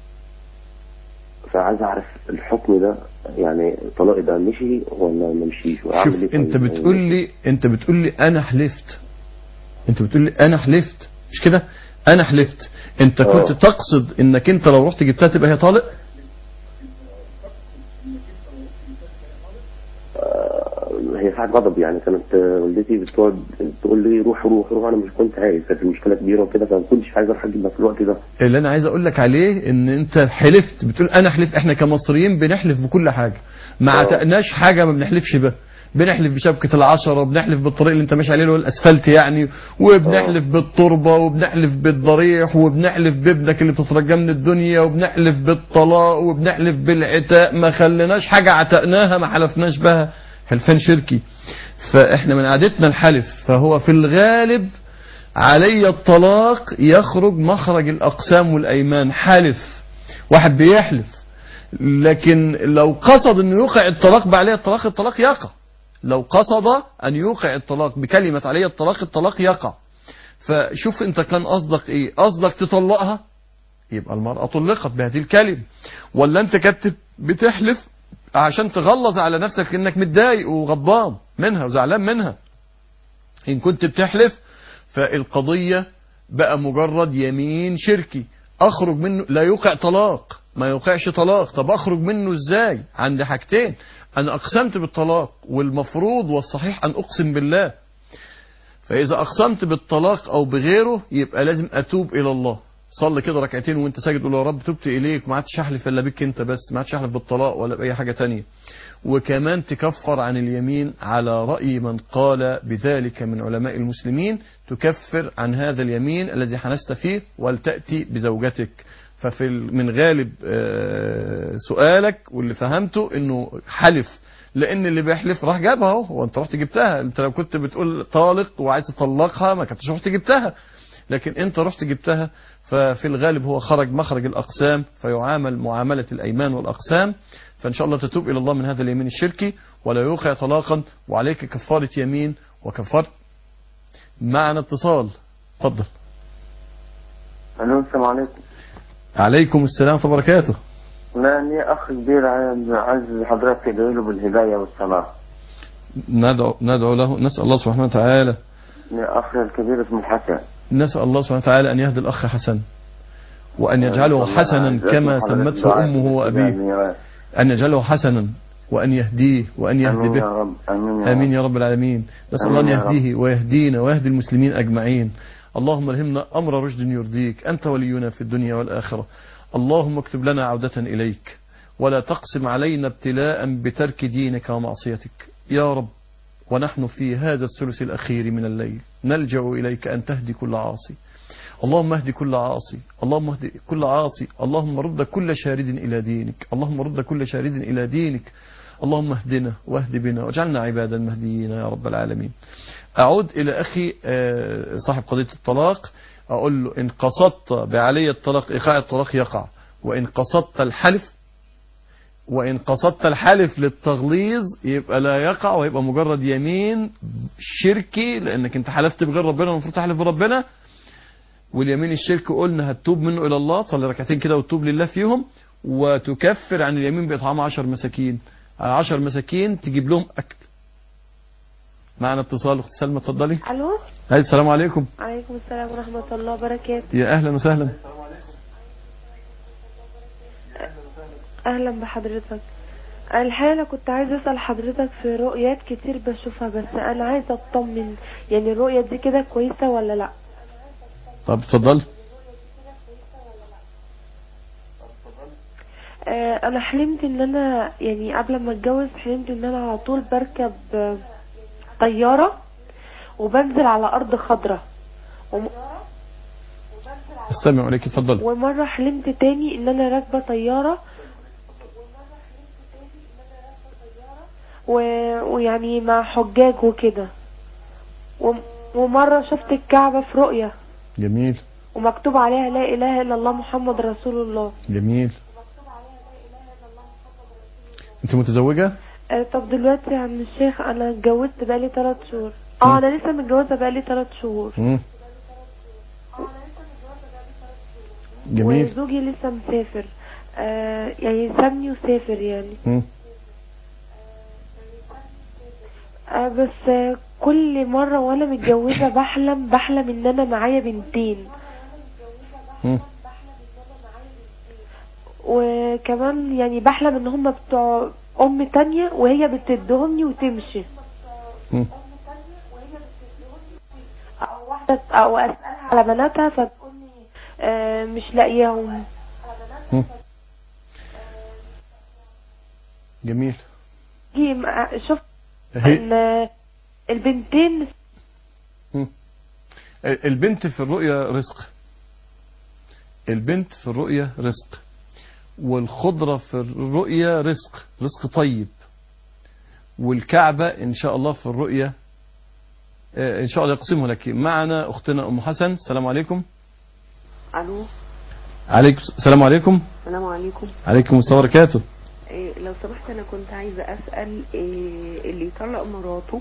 فعايز اعرف الحكم ده يعني طلاقي ده مشي ولا ما مشيش واعمل شوف ايه انت طيب؟ بتقول لي انت بتقول لي انا حلفت انت بتقول لي انا حلفت مش كده انا حلفت انت كنت اه. تقصد انك انت لو رحت جبتها تبقى هي طالق آه، هي دافع غضب يعني كانت آه، والدتي بتقعد تقول لي روح روح روح انا مش كنت عايز كانت المشكله كبيره وكده فما كنتش عايز اروح اجيبها في الوقت ده اللي انا عايز اقول لك عليه ان انت حلفت بتقول انا حلف احنا كمصريين بنحلف بكل حاجه ما آه. عتقناش حاجه ما بنحلفش بها بنحلف بشبكة العشرة وبنحلف بالطريق اللي انت ماشي عليه اللي هو الاسفلت يعني وبنحلف بالتربة وبنحلف بالضريح وبنحلف بابنك اللي بتترجى من الدنيا وبنحلف بالطلاق وبنحلف بالعتاق ما خليناش حاجة عتقناها ما حلفناش بها حلفان شركي فاحنا من عادتنا الحلف فهو في الغالب علي الطلاق يخرج مخرج الأقسام والأيمان حلف واحد بيحلف لكن لو قصد أن يوقع الطلاق بعليه الطلاق الطلاق يقع لو قصد أن يوقع الطلاق بكلمة عليه الطلاق الطلاق يقع فشوف انت كان قصدك ايه قصدك تطلقها يبقى المرأة طلقت بهذه الكلمة ولا انت كنت بتحلف عشان تغلظ على نفسك انك متضايق وغضبان منها وزعلان منها ان كنت بتحلف فالقضية بقى مجرد يمين شركي اخرج منه لا يوقع طلاق ما يوقعش طلاق طب اخرج منه ازاي عندي حاجتين انا اقسمت بالطلاق والمفروض والصحيح ان اقسم بالله فاذا اقسمت بالطلاق او بغيره يبقى لازم اتوب الى الله صلي كده ركعتين وانت ساجد قول يا رب تبت اليك ما عادش احلف الا بيك انت بس ما عادش احلف بالطلاق ولا باي حاجه تانية وكمان تكفر عن اليمين على راي من قال بذلك من علماء المسلمين تكفر عن هذا اليمين الذي حنست فيه ولتاتي بزوجتك ففي ال- من غالب آه، سؤالك واللي فهمته انه حلف لان اللي بيحلف راح جابها اهو وانت رحت جبتها انت لو كنت بتقول طالق وعايز تطلقها ما كنتش رحت جبتها لكن انت رحت جبتها ففي الغالب هو خرج مخرج الاقسام فيعامل معامله الايمان والاقسام فان شاء الله تتوب الى الله من هذا اليمين الشركي ولا يوقع طلاقا وعليك كفاره يمين وكفاره معنا اتصال اتفضل الو السلام عليكم عليكم السلام ورحمه الله وبركاته لا لي اخ كبير عايز عايز حضرتك تدعي له بالهدايه والصلاح ندعو ندعو له نسال الله سبحانه وتعالى لي اخ الكبير اسمه حسن نسال الله سبحانه وتعالى ان يهدي الاخ حسن وان يجعله والله حسنا عايز كما أسمع حضرتك سمته دعاء امه وابيه بالهداية. أن يجعله حسنا وأن يهديه وأن يهدي امين يا به رب امين يا آمين رب يا رب العالمين نسأل الله أن آمين يا رب. يهديه ويهدينا ويهدي المسلمين أجمعين اللهم الهمنا أمر رشد يرضيك أنت ولينا في الدنيا والآخرة اللهم اكتب لنا عودة إليك ولا تقسم علينا ابتلاء بترك دينك ومعصيتك يا رب ونحن في هذا الثلث الأخير من الليل نلجأ إليك أن تهدي كل عاصي اللهم اهد كل عاصي اللهم اهد كل عاصي اللهم رد كل شارد إلى دينك اللهم رد كل شارد إلى دينك اللهم اهدنا واهد بنا واجعلنا عبادا مهديين يا رب العالمين أعود إلى أخي آه، صاحب قضية الطلاق أقول له إن قصدت بعلي الطلاق إيقاع الطلاق يقع وإن قصدت الحلف وإن قصدت الحلف للتغليظ يبقى لا يقع ويبقى مجرد يمين شركي لأنك أنت حلفت بغير ربنا المفروض تحلف بربنا واليمين الشرك قلنا هتتوب منه إلى الله تصلي ركعتين كده وتتوب لله فيهم وتكفر عن اليمين بإطعام عشر مساكين عشر مساكين تجيب لهم أكل معنا اتصال أخت سلمى اتفضلي الو هاي السلام عليكم عليكم السلام ورحمة الله وبركاته يا أهلا وسهلا اهلا بحضرتك الحقيقة انا كنت عايزة اسأل حضرتك في رؤيات كتير بشوفها بس انا عايزة اطمن يعني الرؤية دي كده كويسة ولا لا طب اتفضل آه انا حلمت ان انا يعني قبل ما اتجوز حلمت ان انا على طول بركب آه، طيارة وبنزل على ارض خضراء وم- استمع عليك اتفضل ومرة حلمت تاني ان انا راكبة طيارة و... ويعني مع حجاج وكده و... ومرة شفت الكعبة في رؤية جميل ومكتوب عليها لا اله الا الله محمد رسول الله جميل انت متزوجة آه طب دلوقتي يا عم الشيخ انا اتجوزت بقالي ثلاث شهور اه انا لسه متجوزة بقالي ثلاث شهور مم. جميل وزوجي لسه مسافر آه يعني سابني وسافر يعني مم. آه بس آه كل مرة وانا متجوزة بحلم بحلم ان انا معايا بنتين مم. وكمان يعني بحلم ان هما بتوع ام تانية وهي بتدهمني وتمشي مم. او واحده او اسالها على بناتها فتقول لي آه، مش لاقياهم مم. جميل جي مع- شفت هي ان البنتين مم. البنت في الرؤية رزق البنت في الرؤية رزق والخضرة في الرؤية رزق رزق طيب والكعبة إن شاء الله في الرؤية آه، إن شاء الله يقسمه لك معنا أختنا أم حسن السلام عليكم الو عليكم السلام عليكم السلام عليكم عليكم السلام وبركاته إيه لو سمحت انا كنت عايزه اسال إيه اللي يطلق مراته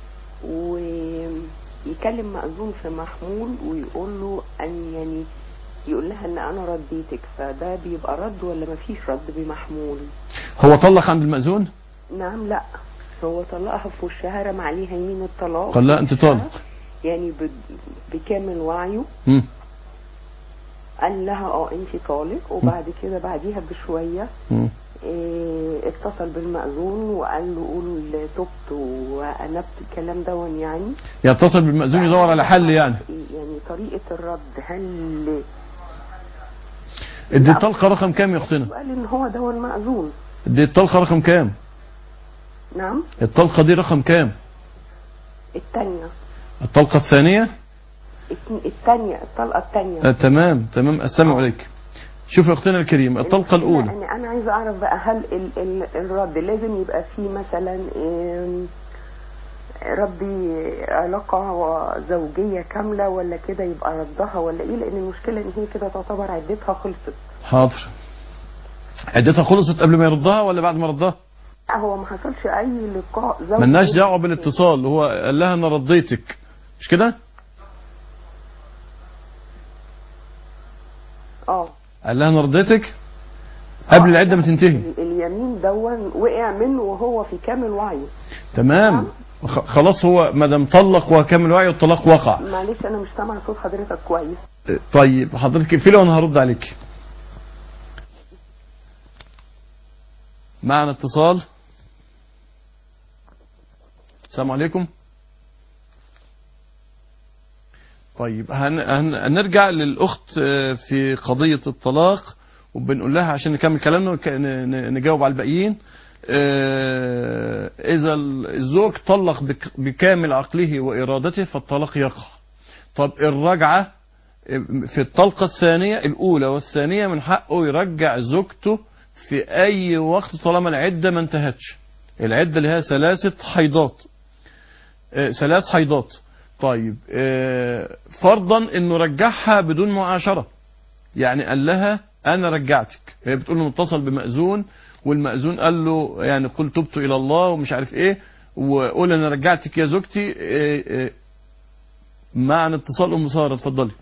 ويكلم مأذون في محمول ويقول له ان يعني يقول لها ان انا رديتك فده بيبقى رد ولا مفيش رد بمحمول هو طلق عند المأذون نعم لا هو طلقها في وشها رمى عليها يمين الطلاق قال لا أنت طالق يعني ب- بكامل وعيه مم. قال لها اه انت طالق وبعد كده بعديها بشويه مم. إيه، اتصل بالمأذون وقال له قول تبت وأنبت الكلام ده يعني يتصل بالمأذون يدور على حل يعني يعني طريقة الرد هل ادي الطلقة رقم كام يا أختنا قال إن هو ده المأذون ادي الطلقة رقم كام نعم الطلقة دي رقم كام التانية الطلقة الثانية الت- التانية الطلقة التانية آه تمام تمام السلام عليك شوف يا اختنا الكريمة الطلقة الأولى أنا, أنا عايزة أعرف بقى هل ال ال الرد لازم يبقى فيه مثلا إيه، ربي علاقة زوجية كاملة ولا كده يبقى ردها ولا ايه لان المشكلة ان هي كده تعتبر عدتها خلصت حاضر عدتها خلصت قبل ما يردها ولا بعد ما ردها لا هو ما حصلش اي لقاء زوجي ملناش دعوة بالاتصال هو قال لها انا رديتك مش كده اه قال لها انا رديتك قبل العدة ما تنتهي ال- اليمين دون وقع منه وهو في كامل وعيه تمام خ- خلاص هو ما دام طلق وكامل وعي والطلاق وقع معلش انا مش سامع صوت حضرتك كويس طيب حضرتك اقفلي وانا هرد عليك معنا اتصال السلام عليكم طيب هن... هن... هنرجع للأخت آه، في قضية الطلاق وبنقول لها عشان نكمل كلامنا ونك- ن- ن- نجاوب على الباقيين آه، إذا الزوج طلق بك- بكامل عقله وإرادته فالطلاق يقع طب الرجعة في الطلقة الثانية الأولى والثانية من حقه يرجع زوجته في أي وقت طالما العدة ما انتهتش العدة اللي هي ثلاثة حيضات آه، ثلاث حيضات طيب آه، فرضا انه رجعها بدون معاشرة يعني قال لها انا رجعتك هي بتقول له متصل بمأذون والمأذون قال له يعني قل تبت الى الله ومش عارف ايه وقول انا رجعتك يا زوجتي آه، آه، معنا اتصال ام ساره اتفضلي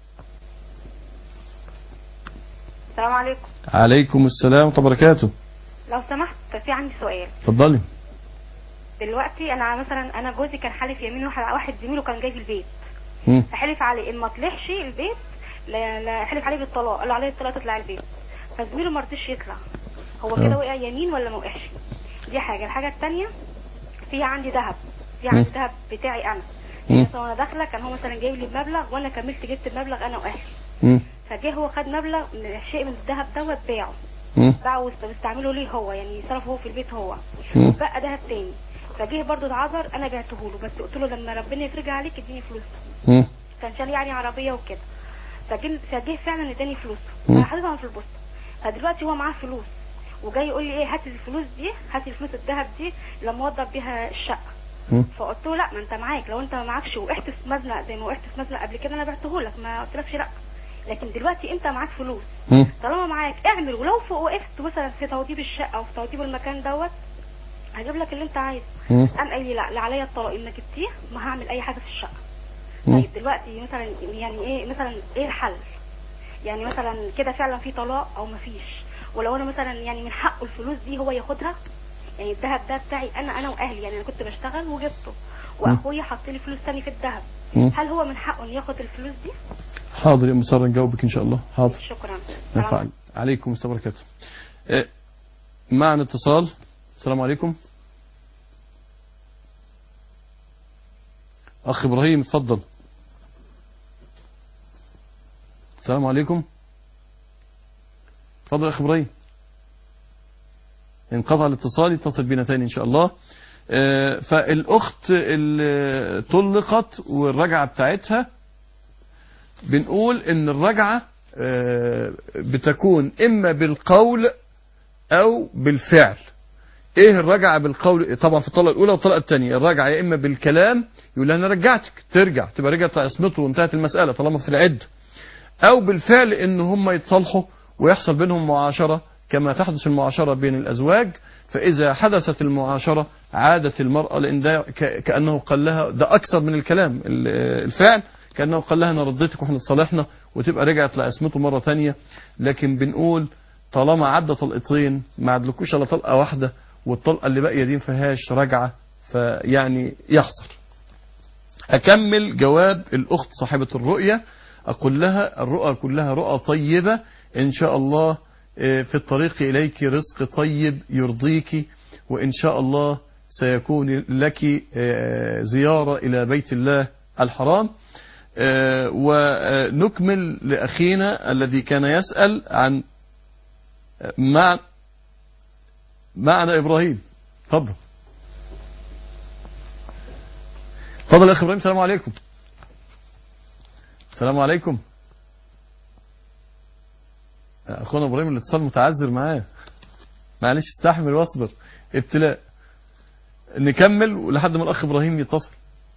السلام عليكم عليكم السلام ورحمه الله وبركاته لو سمحت في عندي سؤال اتفضلي دلوقتي انا مثلا انا جوزي كان حالف يمين واحد واحد زميله كان جاي البيت مم. فحلف عليه ان ما طلعش البيت لا لا حلف عليه بالطلاق قال له عليه الطلاق تطلع البيت فزميله ما رضيش يطلع هو كده آه. وقع يمين ولا ما وقعش دي حاجه الحاجه الثانيه في عندي ذهب في عندي مم. ذهب بتاعي انا مم. يعني مثلا وانا داخله كان هو مثلا جايب لي بمبلغ وانا كملت جبت المبلغ انا واهلي مم. فجه هو خد مبلغ من شيء من الذهب دوت باعه مم. باعه واست- واستعمله ليه هو يعني صرفه هو في البيت هو مم. بقى دهب تاني فجه برضه اتعذر انا بعته له بس قلت له لما ربنا يفرجها عليك اديني فلوس مم. كان شال يعني عربيه وكده فجه فجه فعلا اداني فلوس مم. انا حاططها في البوسطه فدلوقتي هو معاه فلوس وجاي يقول لي ايه هات الفلوس دي هات الفلوس الذهب دي لما اوضب بيها الشقه مم. فقلت له لا ما انت معاك لو انت ما معكش وقعت في مزنق زي ما وقعت في مزنق قبل كده انا بعته لك ما قلتلكش لا لكن دلوقتي انت معاك فلوس مم. طالما معاك اعمل ولو فوق وقفت مثلا في توضيب الشقه او في توضيب المكان دوت هجيب لك اللي انت عايزه مم. قام قال لي لا لا عليا الطلاق انك جبتيه ما هعمل اي حاجه في الشقه مم. طيب دلوقتي مثلا يعني ايه مثلا ايه الحل يعني مثلا كده فعلا في طلاق او ما فيش ولو انا مثلا يعني من حقه الفلوس دي هو ياخدها يعني الذهب ده بتاعي انا انا واهلي يعني انا كنت بشتغل وجبته واخويا حط لي فلوس تاني في الذهب مم. هل هو من حقه انه ياخد الفلوس دي حاضر يا ام ساره نجاوبك ان شاء الله حاضر شكرا نفع عليكم السلام وبركاته إيه، معنا اتصال السلام عليكم اخ ابراهيم اتفضل السلام عليكم اتفضل يا اخ ابراهيم انقطع الاتصال يتصل بنا تاني ان شاء الله آه، فالاخت اللي طلقت والرجعه بتاعتها بنقول ان الرجعه آه، بتكون اما بالقول او بالفعل ايه الرجعه بالقول طبعا في الطلقه الاولى والطلقه الثانيه الرجعه يا اما بالكلام يقول لها انا رجعتك ترجع تبقى رجعت عصمته وانتهت المساله طالما في العده او بالفعل ان هم يتصالحوا ويحصل بينهم معاشره كما تحدث المعاشره بين الازواج فاذا حدثت المعاشره عادت المراه لان ده ك- كانه قال لها ده اكثر من الكلام ال- الفعل كانه قال لها انا رديتك واحنا اتصالحنا وتبقى رجعت لعصمته مره ثانيه لكن بنقول طالما عدى طلقتين ما عدلكوش الا طلقه واحده والطلقه اللي باقيه دي ما فيهاش رجعه فيعني يحصل أكمل جواب الأخت صاحبة الرؤية أقول لها الرؤى كلها رؤى طيبة إن شاء الله آه، في الطريق إليك رزق طيب يرضيك وإن شاء الله سيكون لك آه، زيارة إلى بيت الله الحرام آه، ونكمل لأخينا الذي كان يسأل عن مع معنى إبراهيم تفضل تفضل يا اخي ابراهيم السلام عليكم السلام عليكم اخونا ابراهيم الاتصال متعذر معاه معلش استحمل واصبر ابتلاء نكمل ولحد ما الاخ ابراهيم يتصل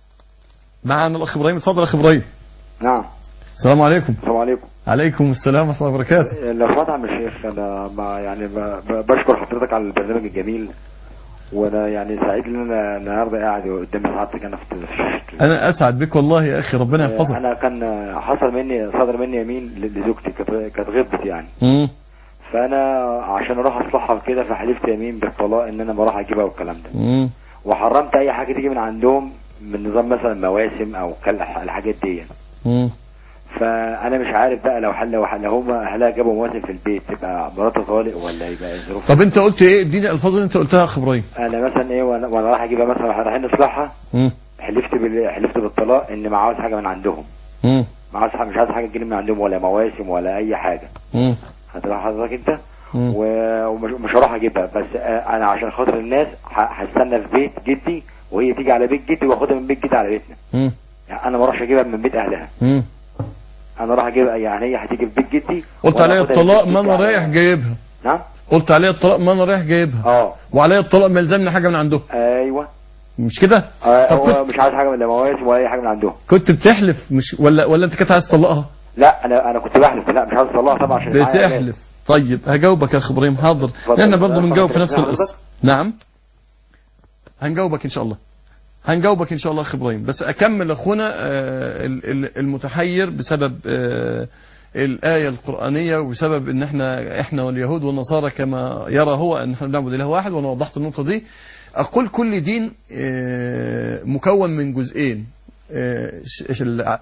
معنا الاخ ابراهيم اتفضل يا اخ ابراهيم نعم السلام عليكم السلام عليكم عليكم السلام ورحمه الله وبركاته لو سمحت يا عم الشيخ انا ما يعني ب- ب- بشكر حضرتك على البرنامج الجميل وانا يعني سعيد ان انا النهارده قاعد قدام سعادتك انا في التلفزيون انا اسعد بك والله يا اخي ربنا يحفظك انا كان حصل مني صدر مني يمين ل- لزوجتي كانت كانت غبت يعني مم. فانا عشان اروح اصلحها وكده فحلفت يمين بالطلاق ان انا ما اروح اجيبها والكلام ده مم. وحرمت اي حاجه تيجي من عندهم من نظام مثلا مواسم او كل الحاجات دي مم. فانا مش عارف بقى لو حل لو حل هم اهلها جابوا مواسم في البيت تبقى مراتها طالق ولا يبقى الظروف طب انت قلت ايه اديني الالفاظ اللي انت قلتها يا اخ ابراهيم انا مثلا ايه وانا وانا رايح اجيبها مثلا واحنا رايحين نصلحها مم. حلفت بال... حلفت بالطلاق ان ما عاوز حاجه من عندهم مم. ما عاوز حاجه مش عاوز حاجه تجيلي من عندهم ولا مواسم ولا اي حاجه مم. هتبقى حضرتك انت مم. و- ومش مش هروح اجيبها بس آه، انا عشان خاطر الناس ه- هستنى في بيت جدي وهي تيجي على بيت جدي واخدها من بيت جدي على بيتنا مم. يعني انا ما اروحش اجيبها من بيت اهلها مم. انا اروح اجيبها يعني هي هتيجي في بيت جدي قلت وأنا عليا آخدها من الطلاق بيت ما جدي انا على- رايح جايبها نعم قلت عليا الطلاق ما انا رايح جايبها اه وعليا الطلاق ما يلزمني حاجه من عندهم ايوه مش كده آه، طب هو كنت مش عايز حاجه من لا مواسم ولا اي حاجه من عندهم كنت بتحلف مش ولا ولا انت كنت عايز تطلقها لا انا انا كنت بحلف لا مش عايز اطلعها طبعا عشان معايا أولاد. بتحلف طيب هجاوبك يا اخ ابراهيم حاضر اتفضل. لان برضه بنجاوب في اتفضل. نفس حضرتك؟ القصه نعم هنجاوبك ان شاء الله هنجاوبك ان شاء الله اخ ابراهيم بس اكمل اخونا آه، ال- ال- المتحير بسبب آه، الآية القرآنية وبسبب ان احنا احنا واليهود والنصارى كما يرى هو ان احنا بنعبد اله واحد وانا وضحت النقطة دي اقول كل دين آه، مكون من جزئين آه، ش- ش- ال-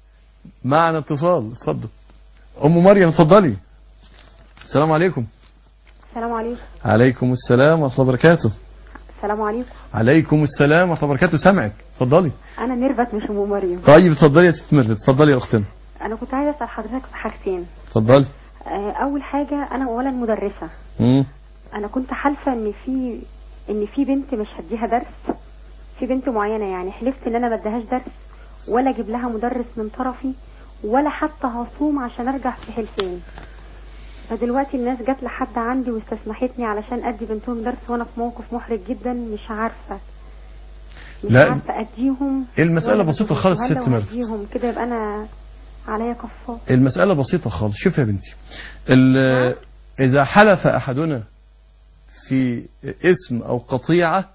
معنا اتصال اتفضل ام مريم اتفضلي السلام عليكم السلام عليكم عليكم السلام ورحمة الله وبركاته السلام عليكم عليكم السلام ورحمة الله وبركاته سامعك اتفضلي انا ميرفت مش ام مريم طيب اتفضلي يا ست ميرفت اتفضلي يا اختنا انا كنت عايزه اسال حضرتك في حاجتين اتفضلي آه، اول حاجه انا اولا مدرسه مم. انا كنت حالفه ان في ان في بنت مش هديها درس في بنت معينه يعني حلفت ان انا ما اديهاش درس ولا اجيب لها مدرس من طرفي ولا حتى هصوم عشان ارجع في حلفين فدلوقتي الناس جت لحد عندي واستسمحتني علشان ادي بنتهم درس وانا في موقف محرج جدا مش عارفه مش لا. عارفه اديهم المسألة ولا بسيطة ما خالص أديهم. ست هل لو مرات. هديهم كده يبقى انا عليا كفاره المسألة بسيطة خالص شوف يا بنتي ال- إذا حلف أحدنا في اسم أو قطيعة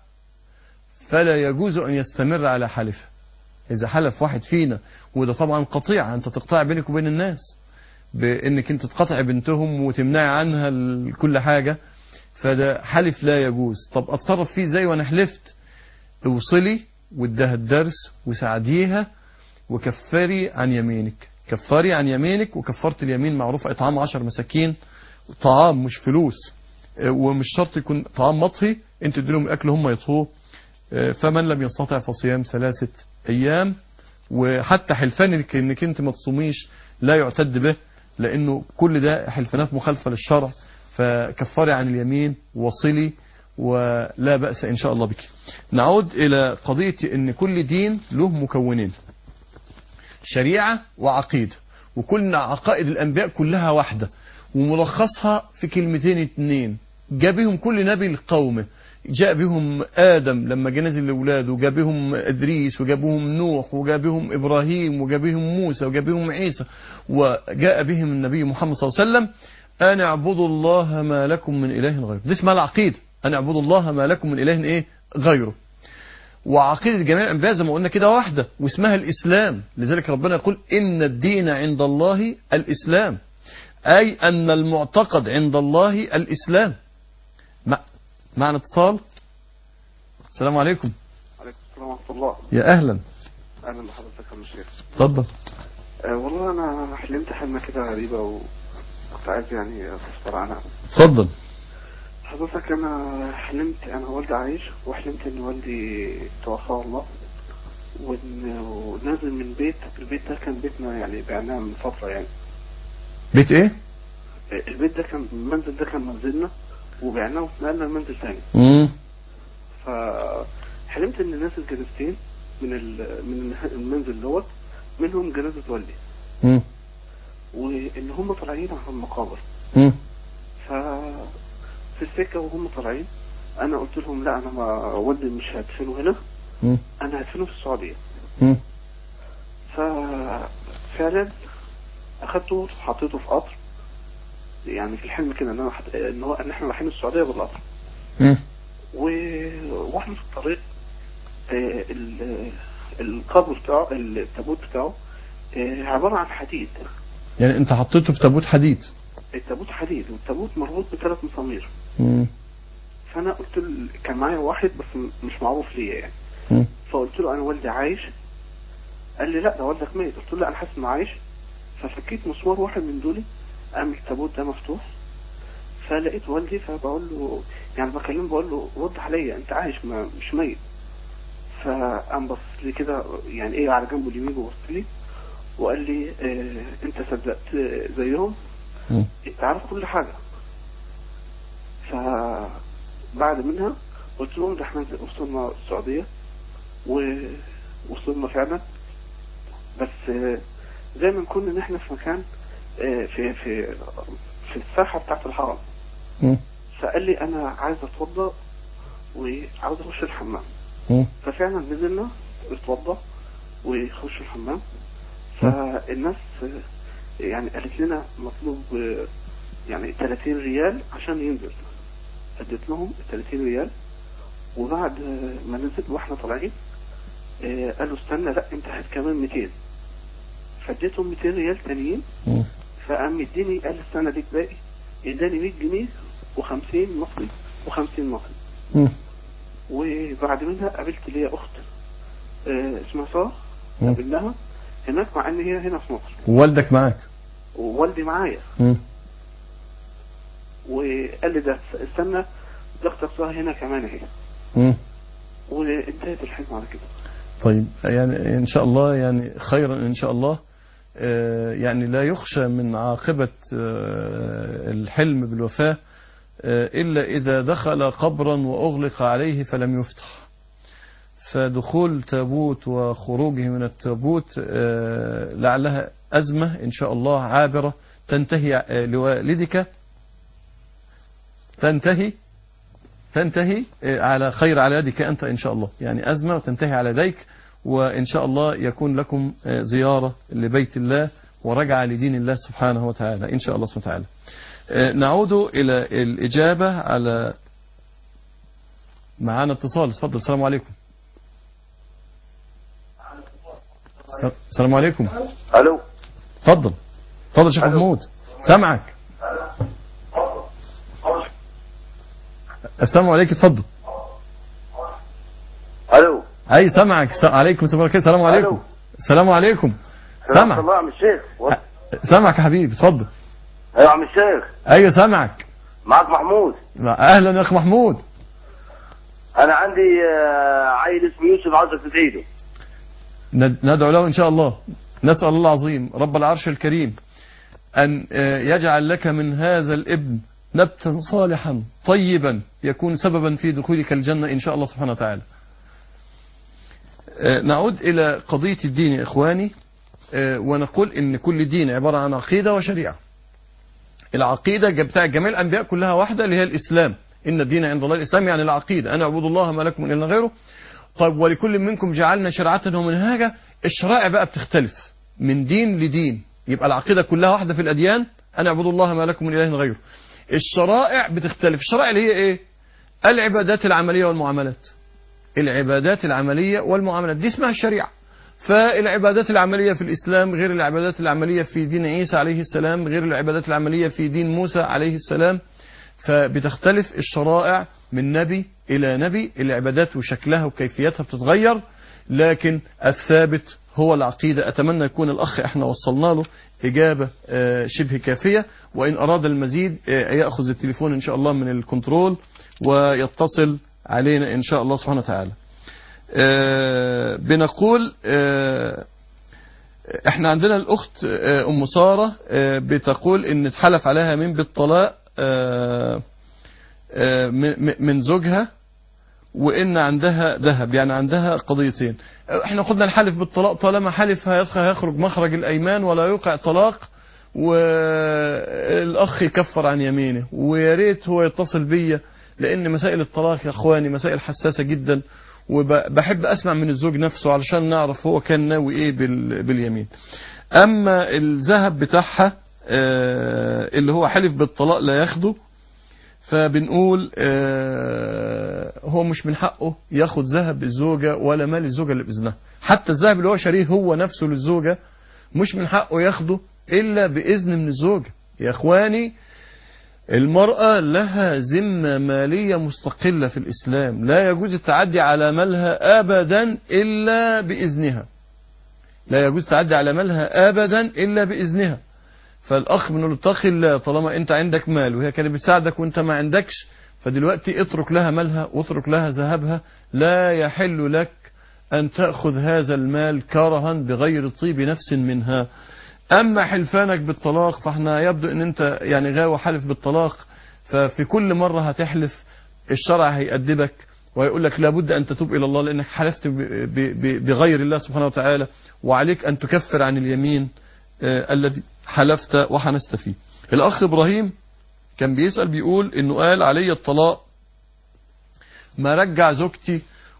فلا يجوز أن يستمر على حلفه إذا حلف واحد فينا وده طبعا قطيعة أنت تقطع بينك وبين الناس بأنك أنت تقطع بنتهم وتمنعي عنها ال- كل حاجة فده حلف لا يجوز طب أتصرف فيه زي وأنا حلفت اوصلي وادها الدرس وساعديها وكفري عن يمينك كفري عن يمينك وكفرت اليمين معروف إطعام عشر مساكين طعام مش فلوس آه، ومش شرط يكون طعام مطهي انت تديلهم الأكل هم يطهوه آه، فمن لم يستطع فصيام ثلاثة ايام وحتى حلفانك انك انت ما تصوميش لا يعتد به لانه كل ده حلفانات مخالفه للشرع فكفري عن اليمين وصلي ولا بأس إن شاء الله بك نعود إلى قضية أن كل دين له مكونين شريعة وعقيدة وكل عقائد الأنبياء كلها واحدة وملخصها في كلمتين اتنين جاء بهم كل نبي لقومه جاء بهم آدم لما جه نازل لأولاده وجاء بهم إدريس وجاء بهم نوح وجاء بهم إبراهيم وجاء بهم موسى وجاء بهم عيسى وجاء بهم النبي محمد صلى الله عليه وسلم أن اعبدوا الله ما لكم من إله غيره دي اسمها العقيدة أن اعبدوا الله ما لكم من إله إيه غيره وعقيدة جميع الأنبياء زي ما قلنا كده واحدة واسمها الإسلام لذلك ربنا يقول إن الدين عند الله الإسلام أي أن المعتقد عند الله الإسلام مع معنا اتصال السلام عليكم عليكم السلام ورحمة الله يا أهلا أهلا بحضرتك يا مشير اتفضل أه والله أنا حلمت حلمة كده غريبة وكنت عايز يعني أستفسر عنها اتفضل حضرتك أنا حلمت أنا والدي عايش وحلمت إن والدي توفاه الله وإن ونازل من بيت البيت ده كان بيتنا يعني بعناه من فترة يعني بيت إيه؟ البيت ده كان المنزل ده كان منزلنا وبعناه ونقلنا المنزل تاني مم. فحلمت ان نازل جنازتين من ال- من المنزل دوت منهم جنازة والدي مم. وان هم طالعين على المقابر مم. ففي السكة وهم طالعين انا قلت لهم لا انا ما والدي مش هدفنه هنا مم. انا هدفنه في السعودية مم. ففعلا اخدته وحطيته في قطر يعني في الحلم كده ان انا حط... ان هو ان احنا رايحين السعودية بالقطر مم. و- واحنا في الطريق آه، ال- القبر بتاعه التابوت بتاعه آه، عبارة عن حديد يعني أنت حطيته في تابوت حديد التابوت حديد والتابوت مربوط بثلاث مسامير مم. فانا قلت له كان معايا واحد بس م- مش معروف ليا يعني مم. فقلت له انا والدي عايش قال لي لا ده والدك ميت قلت له لا انا حاسس انه عايش ففكيت مسمار واحد من دولي قام التابوت ده مفتوح فلقيت والدي فبقول له يعني بكلمه بقول له رد عليا انت عايش ما مش ميت فقام بص لي كده يعني ايه على جنبه اليمين وبص لي وقال لي اه انت صدقت زيهم مم. انت عارف كل حاجه فبعد منها قلت لهم ده احنا وصلنا السعوديه ووصلنا فعلا بس آه، زي ما نكون ان احنا في مكان آه، في في في الساحه بتاعت الحرم مم. فقال لي انا عايز اتوضا وعاوز اخش الحمام مم. ففعلا نزلنا اتوضا وخش الحمام فالناس آه، يعني قالت لنا مطلوب آه، يعني 30 ريال عشان ينزل اديت لهم 30 ريال وبعد آه، ما نزل واحنا طالعين آه، قالوا استنى لا انت هات كمان 200 فاديتهم 200 ريال تانيين مم. فقام مديني قال استنى ليك باقي اداني 100 جنيه و50 مصري و50 مصري مم. وبعد منها قابلت ليا اخت آه، اسمها ساره مم. قابلناها هناك مع ان هي هنا في مصر ووالدك معاك ووالدي معايا مم. وقال لي ده استنى ده اختك ساره هنا كمان اهي مم. وانتهت الحلم على كده طيب يعني إن شاء الله يعني خيرا إن شاء الله آه، يعني لا يخشى من عاقبة آه، الحلم بالوفاة آه، إلا إذا دخل قبرا وأغلق عليه فلم يفتح فدخول تابوت وخروجه من التابوت آه، لعلها أزمة إن شاء الله عابرة تنتهي آه، لوالدك تنتهي تنتهي آه، على خير على يدك أنت إن شاء الله يعني أزمة وتنتهي على يديك وإن شاء الله يكون لكم آه، زيارة لبيت الله ورجعة لدين الله سبحانه وتعالى إن شاء الله سبحانه وتعالى آه، نعود إلى الإجابة على معانا اتصال اتفضل السلام عليكم السلام عليكم الو اتفضل اتفضل يا شيخ محمود سامعك السلام عليكم اتفضل الو اي سامعك س- عليكم السلام عليكم السلام عليكم السلام عليكم سامع سامعك الله يا عم الشيخ و- سامعك يا حبيبي اتفضل ايوه يا عم الشيخ ايوه سامعك معاك محمود اهلا يا اخ محمود انا عندي آه، عيل اسمه يوسف عاوزك تدعي له ند- ندعو له إن شاء الله نسأل الله العظيم رب العرش الكريم أن آه، يجعل لك من هذا الابن نبتا صالحا طيبا يكون سببا في دخولك الجنة إن شاء الله سبحانه وتعالى آه، نعود إلى قضية الدين يا إخواني آه، ونقول إن كل دين عبارة عن عقيدة وشريعة العقيدة بتاع جميع الأنبياء كلها واحدة اللي هي الإسلام إن الدين عند الله الإسلام يعني العقيدة أنا أعبد الله ما لكم من إلا غيره طيب ولكل منكم جعلنا شرعة ومنهاجا الشرائع بقى بتختلف من دين لدين يبقى العقيدة كلها واحدة في الأديان أنا أعبد الله ما لكم من إله غيره الشرائع بتختلف الشرائع اللي هي إيه العبادات العملية والمعاملات العبادات العملية والمعاملات دي اسمها الشريعة فالعبادات العملية في الإسلام غير العبادات العملية في دين عيسى عليه السلام غير العبادات العملية في دين موسى عليه السلام فبتختلف الشرائع من نبي إلى نبي العبادات وشكلها وكيفيتها بتتغير لكن الثابت هو العقيدة أتمنى يكون الأخ احنا وصلنا له إجابة آه، شبه كافية وإن أراد المزيد آه، يأخذ التليفون إن شاء الله من الكنترول ويتصل علينا إن شاء الله سبحانه وتعالى آه، بنقول آه، احنا عندنا الأخت آه، أم سارة آه، بتقول إن اتحلف عليها من بالطلاق آه، آه، م- م- من زوجها وإن عندها ذهب يعني عندها قضيتين احنا خدنا الحلف بالطلاق طالما حلف هيدخل هيخرج مخرج الأيمان ولا يوقع طلاق والأخ يكفر عن يمينه ويا ريت هو يتصل بيا لأن مسائل الطلاق يا إخواني مسائل حساسة جدا وبحب أسمع من الزوج نفسه علشان نعرف هو كان ناوي إيه بال- باليمين أما الذهب بتاعها آه، اللي هو حلف بالطلاق لا ياخده فبنقول آه، هو مش من حقه ياخد ذهب الزوجة ولا مال الزوجة اللي بإذنها حتى الذهب اللي هو شاريه هو نفسه للزوجة مش من حقه ياخده إلا بإذن من الزوجة يا إخواني المرأة لها ذمة مالية مستقلة في الإسلام لا يجوز التعدي على مالها أبدا إلا بإذنها لا يجوز التعدي على مالها أبدا إلا بإذنها فالأخ بنقول له اتق الله طالما أنت عندك مال وهي كانت بتساعدك وأنت ما عندكش فدلوقتي اترك لها مالها واترك لها ذهبها لا يحل لك أن تأخذ هذا المال كرها بغير طيب نفس منها أما حلفانك بالطلاق فاحنا يبدو أن أنت يعني غاوي حلف بالطلاق ففي كل مرة هتحلف الشرع هيأدبك ويقول لك لابد أن تتوب إلى الله لأنك حلفت ب- ب- ب- بغير الله سبحانه وتعالى وعليك أن تكفر عن اليمين آه، الذي حلفت وحنست فيه الأخ إبراهيم كان بيسأل بيقول إنه قال علي الطلاق ما رجع زوجتي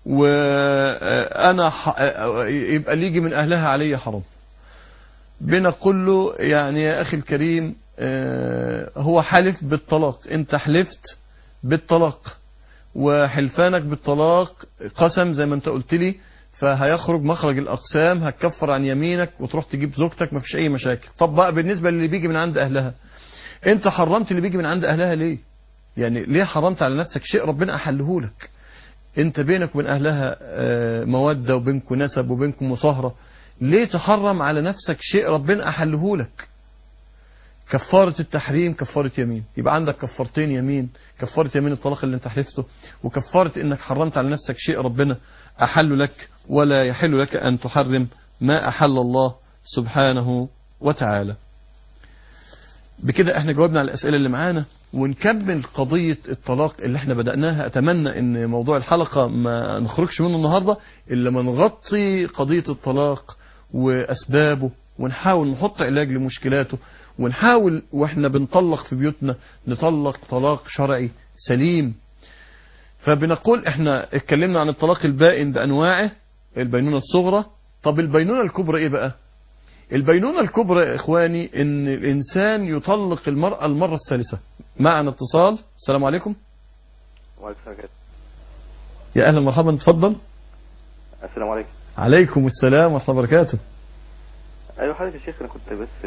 وأنا ح- يبقى اللي يجي من أهلها علي حرام بنقول له يعني يا أخي الكريم آه، هو حلف بالطلاق أنت حلفت بالطلاق وحلفانك بالطلاق قسم زي ما أنت قلت لي فهيخرج مخرج الأقسام هتكفر عن يمينك وتروح تجيب زوجتك مفيش أي مشاكل طب بقى بالنسبة للي بيجي من عند أهلها أنت حرمت اللي بيجي من عند أهلها ليه يعني ليه حرمت على نفسك شيء ربنا أحله لك انت بينك وبين اهلها آه، مودة وبينكم نسب وبينكم مصاهرة ليه تحرم على نفسك شيء ربنا احله لك كفارة التحريم كفارة يمين يبقى عندك كفارتين يمين كفارة يمين الطلاق اللي انت حلفته وكفارة انك حرمت على نفسك شيء ربنا احل لك ولا يحل لك ان تحرم ما احل الله سبحانه وتعالى بكده احنا جاوبنا على الاسئله اللي معانا ونكمل قضيه الطلاق اللي احنا بداناها اتمنى ان موضوع الحلقه ما نخرجش منه النهارده الا ما نغطي قضيه الطلاق واسبابه ونحاول نحط علاج لمشكلاته ونحاول واحنا بنطلق في بيوتنا نطلق طلاق شرعي سليم فبنقول احنا اتكلمنا عن الطلاق البائن بانواعه البينونه الصغرى طب البينونه الكبرى ايه بقى البينونة الكبرى يا إخواني إن الإنسان يطلق المرأة المرة الثالثة معنا اتصال السلام عليكم وعليكم السلام يا أهلا مرحبا تفضل السلام عليكم عليكم السلام ورحمة الله وبركاته ايوه حضرتك يا شيخ انا كنت بس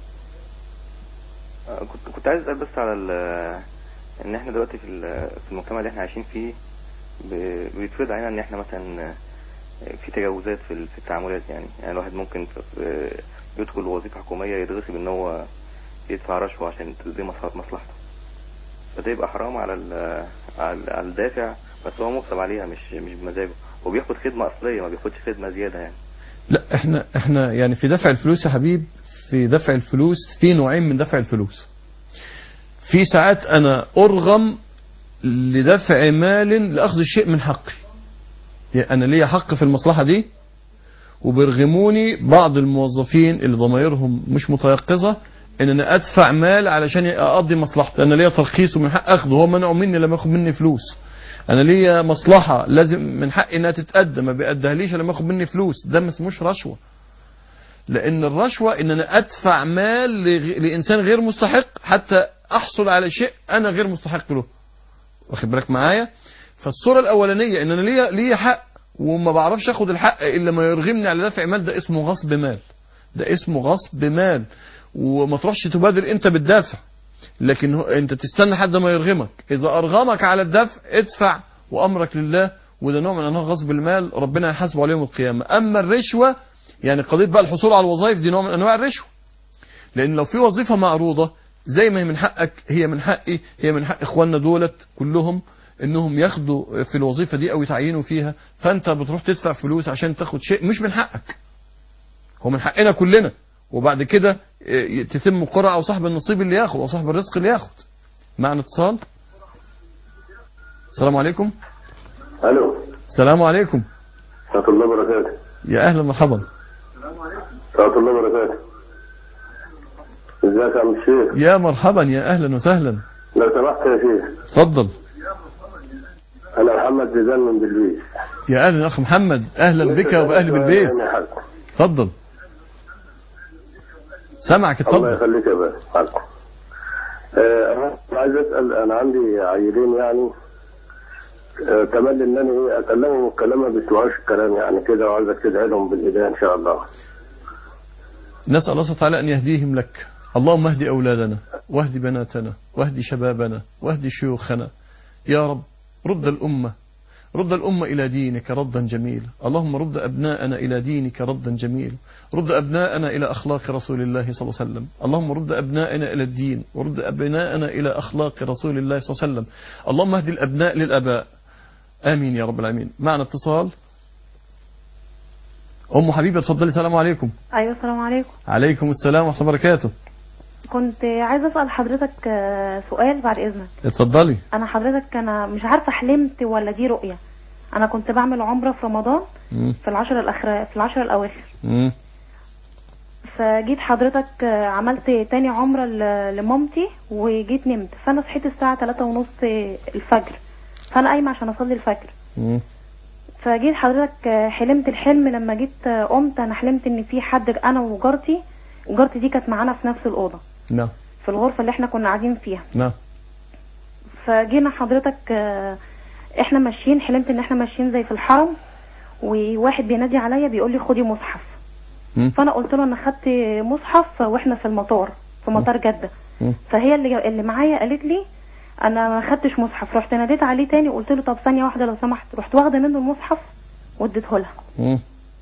آه، كنت كنت عايز اسال بس على ال- ان احنا دلوقتي في ال- في المجتمع اللي احنا عايشين فيه ب- بيتفرض علينا ان احنا مثلا آه، في تجاوزات في ال- في التعاملات يعني يعني الواحد ممكن في- آه، يدخل وظيفة حكومية يتغصب ان هو يدفع رشوة عشان تدي مصلحته فده يبقى حرام على ال- على على الدافع بس هو مغصب عليها مش مش بمزاجه وبياخد خدمة أصلية ما بياخدش خدمة زيادة يعني لا احنا احنا يعني في دفع الفلوس يا حبيب في دفع الفلوس في نوعين من دفع الفلوس في ساعات انا ارغم لدفع مال لاخذ الشيء من حقي يعني انا ليا حق في المصلحة دي وبيرغموني بعض الموظفين اللي ضمايرهم مش متيقظة ان انا ادفع مال علشان اقضي مصلحتي انا ليا ترخيص ومن حق اخده هو منعه مني لما ياخد مني فلوس انا ليا مصلحة لازم من حقي انها تتقدم ما بيأديهاليش لما ياخد مني فلوس ده ما اسموش رشوة لان الرشوة ان انا ادفع مال لغ- لانسان غير مستحق حتى احصل على شيء انا غير مستحق له واخد بالك معايا فالصورة الاولانية ان انا ليا ليا حق وما بعرفش اخد الحق الا ما يرغمني على دفع مال ده اسمه غصب مال ده اسمه غصب مال وما تروحش تبادر انت بالدافع لكن هو انت تستنى حد ما يرغمك اذا ارغمك على الدفع ادفع وامرك لله وده نوع من انواع غصب المال ربنا يحاسبه عليه يوم القيامه اما الرشوه يعني قضيه بقى الحصول على الوظائف دي نوع من انواع الرشوه لان لو في وظيفه معروضه زي ما هي من حقك هي من حقي هي من حق اخواننا دولت كلهم انهم ياخدوا في الوظيفه دي او يتعينوا فيها فانت بتروح تدفع فلوس عشان تاخد شيء مش من حقك هو من حقنا كلنا وبعد كده اه، تتم قرعه وصاحب النصيب اللي ياخد وصاحب الرزق اللي ياخد معنا اتصال السلام عليكم الو السلام عليكم ورحمه الله وبركاته يا اهلا مرحبا ورحمه الله وبركاته ازيك يا عم الشيخ يا مرحبا يا اهلا وسهلا لو سمحت يا شيخ اتفضل انا محمد زيدان من بلبيس يا اهلا اخ محمد اهلا بك وباهل بلبيس يا حاج. اتفضل سامعك الله اتفضل يخليك يا باشا حاج. آه، انا عايز اسال انا عندي عيلين يعني آه، تملي ان انا ايه اكلمهم الكلام ما بيسمعوش الكلام يعني كده وعايزك تدعي لهم بالايدين ان شاء الله نسأل الله سبحانه وتعالى أن يهديهم لك اللهم اهد أولادنا واهد بناتنا واهد شبابنا واهد شيوخنا يا رب رد الأمة رد الأمة إلى دينك ردا جميلا اللهم رد أبناءنا إلى دينك ردا جميلا رد أبناءنا إلى أخلاق رسول الله صلى الله عليه وسلم اللهم رد أبناءنا إلى الدين ورد أبناءنا إلى أخلاق رسول الله صلى الله عليه وسلم اللهم اهد الأبناء للأباء آمين يا رب العالمين معنا اتصال أم حبيبة اتفضلي السلام عليكم ايوه السلام عليكم عليكم السلام ورحمة الله وبركاته كنت عايزه اسال حضرتك آه، سؤال بعد اذنك اتفضلي انا حضرتك انا مش عارفه حلمت ولا دي رؤيه انا كنت بعمل عمره في رمضان مم. في العشر الاخر في العشر الاواخر مم. فجيت حضرتك آه، عملت تاني عمره ل- لمامتي وجيت نمت فانا صحيت الساعه 3 ونص الفجر فانا قايمه عشان اصلي الفجر مم. فجيت حضرتك آه، حلمت الحلم لما جيت آه، قمت انا حلمت ان في حد انا وجارتي وجارتي دي كانت معانا في نفس الاوضه نعم في الغرفه اللي احنا كنا قاعدين فيها نعم فجينا حضرتك آه، احنا ماشيين حلمت ان احنا ماشيين زي في الحرم وواحد بينادي عليا بيقول لي خدي مصحف مم. فانا قلت له انا خدت مصحف واحنا في المطار في مطار جده مم. فهي اللي اللي معايا قالت لي انا ما خدتش مصحف رحت ناديت عليه تاني وقلت له طب ثانيه واحده لو سمحت رحت واخده منه المصحف واديته لها مم.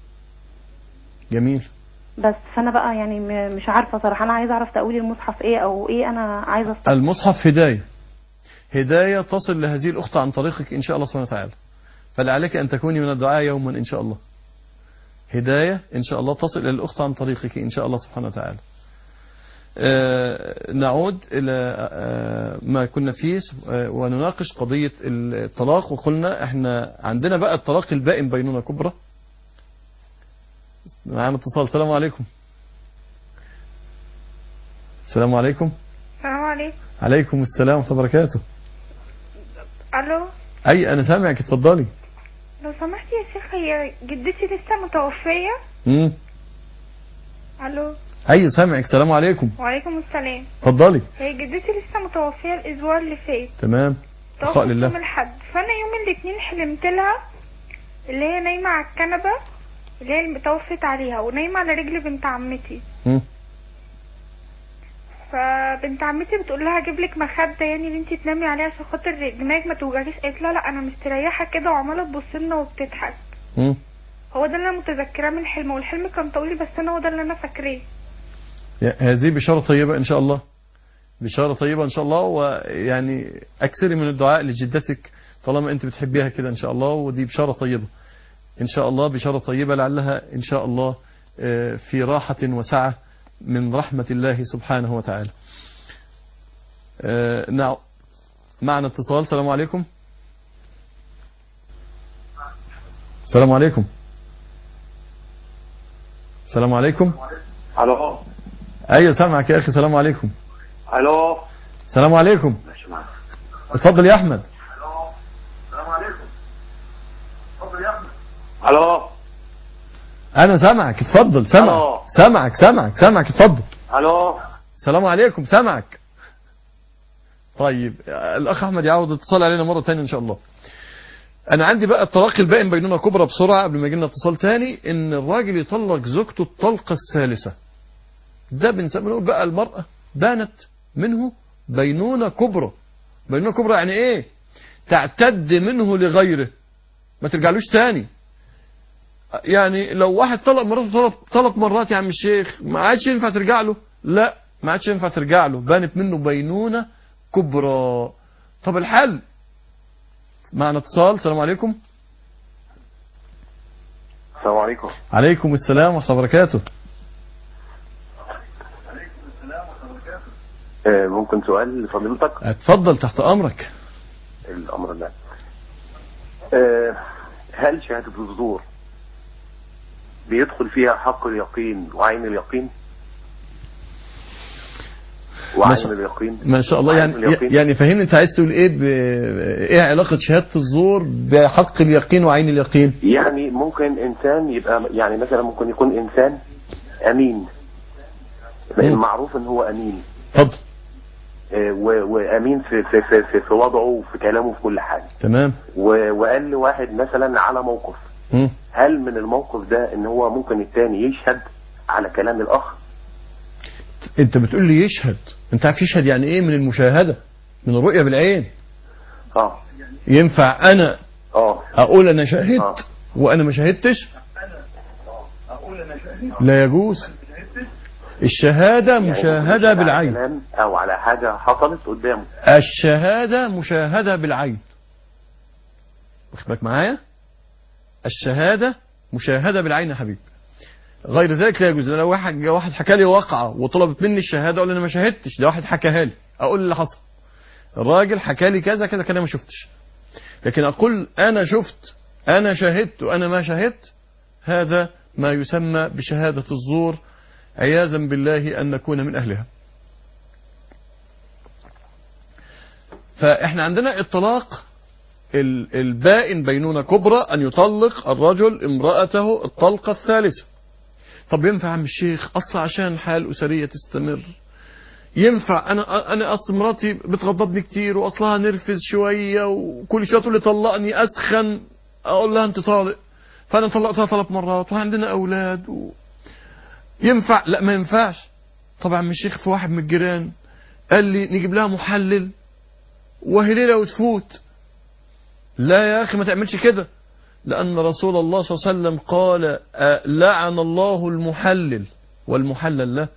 جميل بس فانا بقى يعني م- مش عارفه صراحه انا عايزه اعرف تاويل المصحف ايه او ايه انا عايزه أست... المصحف هداية هداية تصل لهذه الأخت عن طريقك إن شاء الله سبحانه وتعالى فلعلك أن تكوني من الدعاء يوما إن شاء الله هداية إن شاء الله تصل إلى الأخت عن طريقك إن شاء الله سبحانه وتعالى آه، نعود إلى آه، ما كنا فيه آه، ونناقش قضية الطلاق وقلنا احنا عندنا بقى الطلاق البائن بيننا كبرى معانا اتصال السلام عليكم السلام عليكم السلام عليكم عليكم السلام ورحمة الله وبركاته الو أي أنا سامعك اتفضلي لو سمحت يا شيخ هي جدتي لسه متوفية امم الو أي سامعك السلام عليكم وعليكم السلام اتفضلي هي جدتي لسه متوفية الاسبوع اللي فات تمام توفت بقاء يوم لله الحد فانا يوم الاثنين حلمت لها اللي هي نايمة على الكنبة اللي هي اللي توفت عليها ونايمة على رجل بنت عمتي مم. فبنت عمتي بتقول لها اجيب لك مخده يعني اللي انت تنامي عليها عشان خاطر دماغك ما توجعكيش قالت لها لا انا مستريحه كده وعماله تبص لنا وبتضحك مم. هو ده اللي انا متذكراه من الحلم والحلم كان طويل بس انا هو ده اللي انا فاكراه يا- هذه بشارة طيبة إن شاء الله بشارة طيبة إن شاء الله ويعني أكثري من الدعاء لجدتك طالما أنت بتحبيها كده إن شاء الله ودي بشارة طيبة إن شاء الله بشارة طيبة لعلها إن شاء الله آه، في راحة وسعة من رحمة الله سبحانه وتعالى آه، نعم معنا اتصال السلام عليكم السلام عليكم السلام عليكم الو ايوه سامعك يا اخي السلام عليكم الو السلام عليكم ماشي معاك اتفضل يا احمد السلام عليكم اتفضل يا احمد الو انا سامعك اتفضل سامعك ألو. سامعك سامعك سامعك اتفضل الو السلام عليكم سامعك طيب الاخ احمد يعود اتصال علينا مره ثانيه ان شاء الله انا عندي بقى الطلاق البائن بيننا كبرى بسرعه قبل ما يجي لنا اتصال تاني ان الراجل يطلق زوجته الطلقه الثالثه ده بنسميه بنقول بقى المراه بانت منه بينونه كبرى بينونه كبرى يعني ايه تعتد منه لغيره ما ترجعلوش تاني يعني لو واحد طلق مراته ثلاث ثلاث مرات يا عم الشيخ ما عادش ينفع ترجع له لا ما عادش ينفع ترجع له بانت منه بينونه كبرى طب الحل معنا اتصال السلام عليكم السلام عليكم عليكم السلام ورحمه الله وبركاته آه، ممكن سؤال لفضيلتك اتفضل تحت امرك الامر الله آه، هل شهادة الزور بيدخل فيها حق اليقين وعين اليقين وعين شاء- اليقين ما شاء الله وعين يعني اليقين. يعني فهمني انت عايز تقول ايه ب... ايه علاقه شهاده الزور بحق اليقين وعين اليقين يعني ممكن انسان يبقى يعني مثلا ممكن يكون انسان امين المعروف ان هو امين اتفضل آه، و- وامين في في في في, في وضعه وفي كلامه في كل حاجه تمام و- وقال لواحد مثلا على موقف مم. هل من الموقف ده ان هو ممكن التاني يشهد على كلام الاخ انت بتقول لي يشهد انت عارف يشهد يعني ايه من المشاهده من الرؤيه بالعين اه ينفع انا اه اقول انا شهدت وانا ما شهدتش لا يجوز الشهاده مشاهده على بالعين كلام او على حاجه حصلت قدامه الشهادة مشاهدة بالعين واخد بالك معايا الشهادة مشاهدة بالعين يا حبيبي غير ذلك لا يجوز لو واحد واحد حكى لي واقعة وطلبت مني الشهادة اقول انا ما شاهدتش ده واحد حكاها لي اقول اللي حصل الراجل حكى لي كذا كذا كذا ما شفتش لكن اقول انا شفت انا شهدت وانا ما شهدت هذا ما يسمى بشهادة الزور عياذا بالله ان نكون من اهلها فاحنا عندنا الطلاق ال- البائن بينونة كبرى أن يطلق الرجل امرأته الطلقة الثالثة طب ينفع يا عم الشيخ أصل عشان الحياة الأسرية تستمر ينفع أنا أنا أصل مراتي بتغضبني كتير وأصلها نرفز شوية وكل شوية تقول لي طلقني أسخن أقول لها أنت طالق فأنا طلقتها ثلاث مرات وعندنا أولاد و... ينفع لا ما ينفعش طبعا من الشيخ في واحد من الجيران قال لي نجيب لها محلل وهي ليلة وتفوت لا يا أخي ما تعملش كده لأن رسول الله صلى الله عليه وسلم قال آه، لعن الله المحلل والمحلل له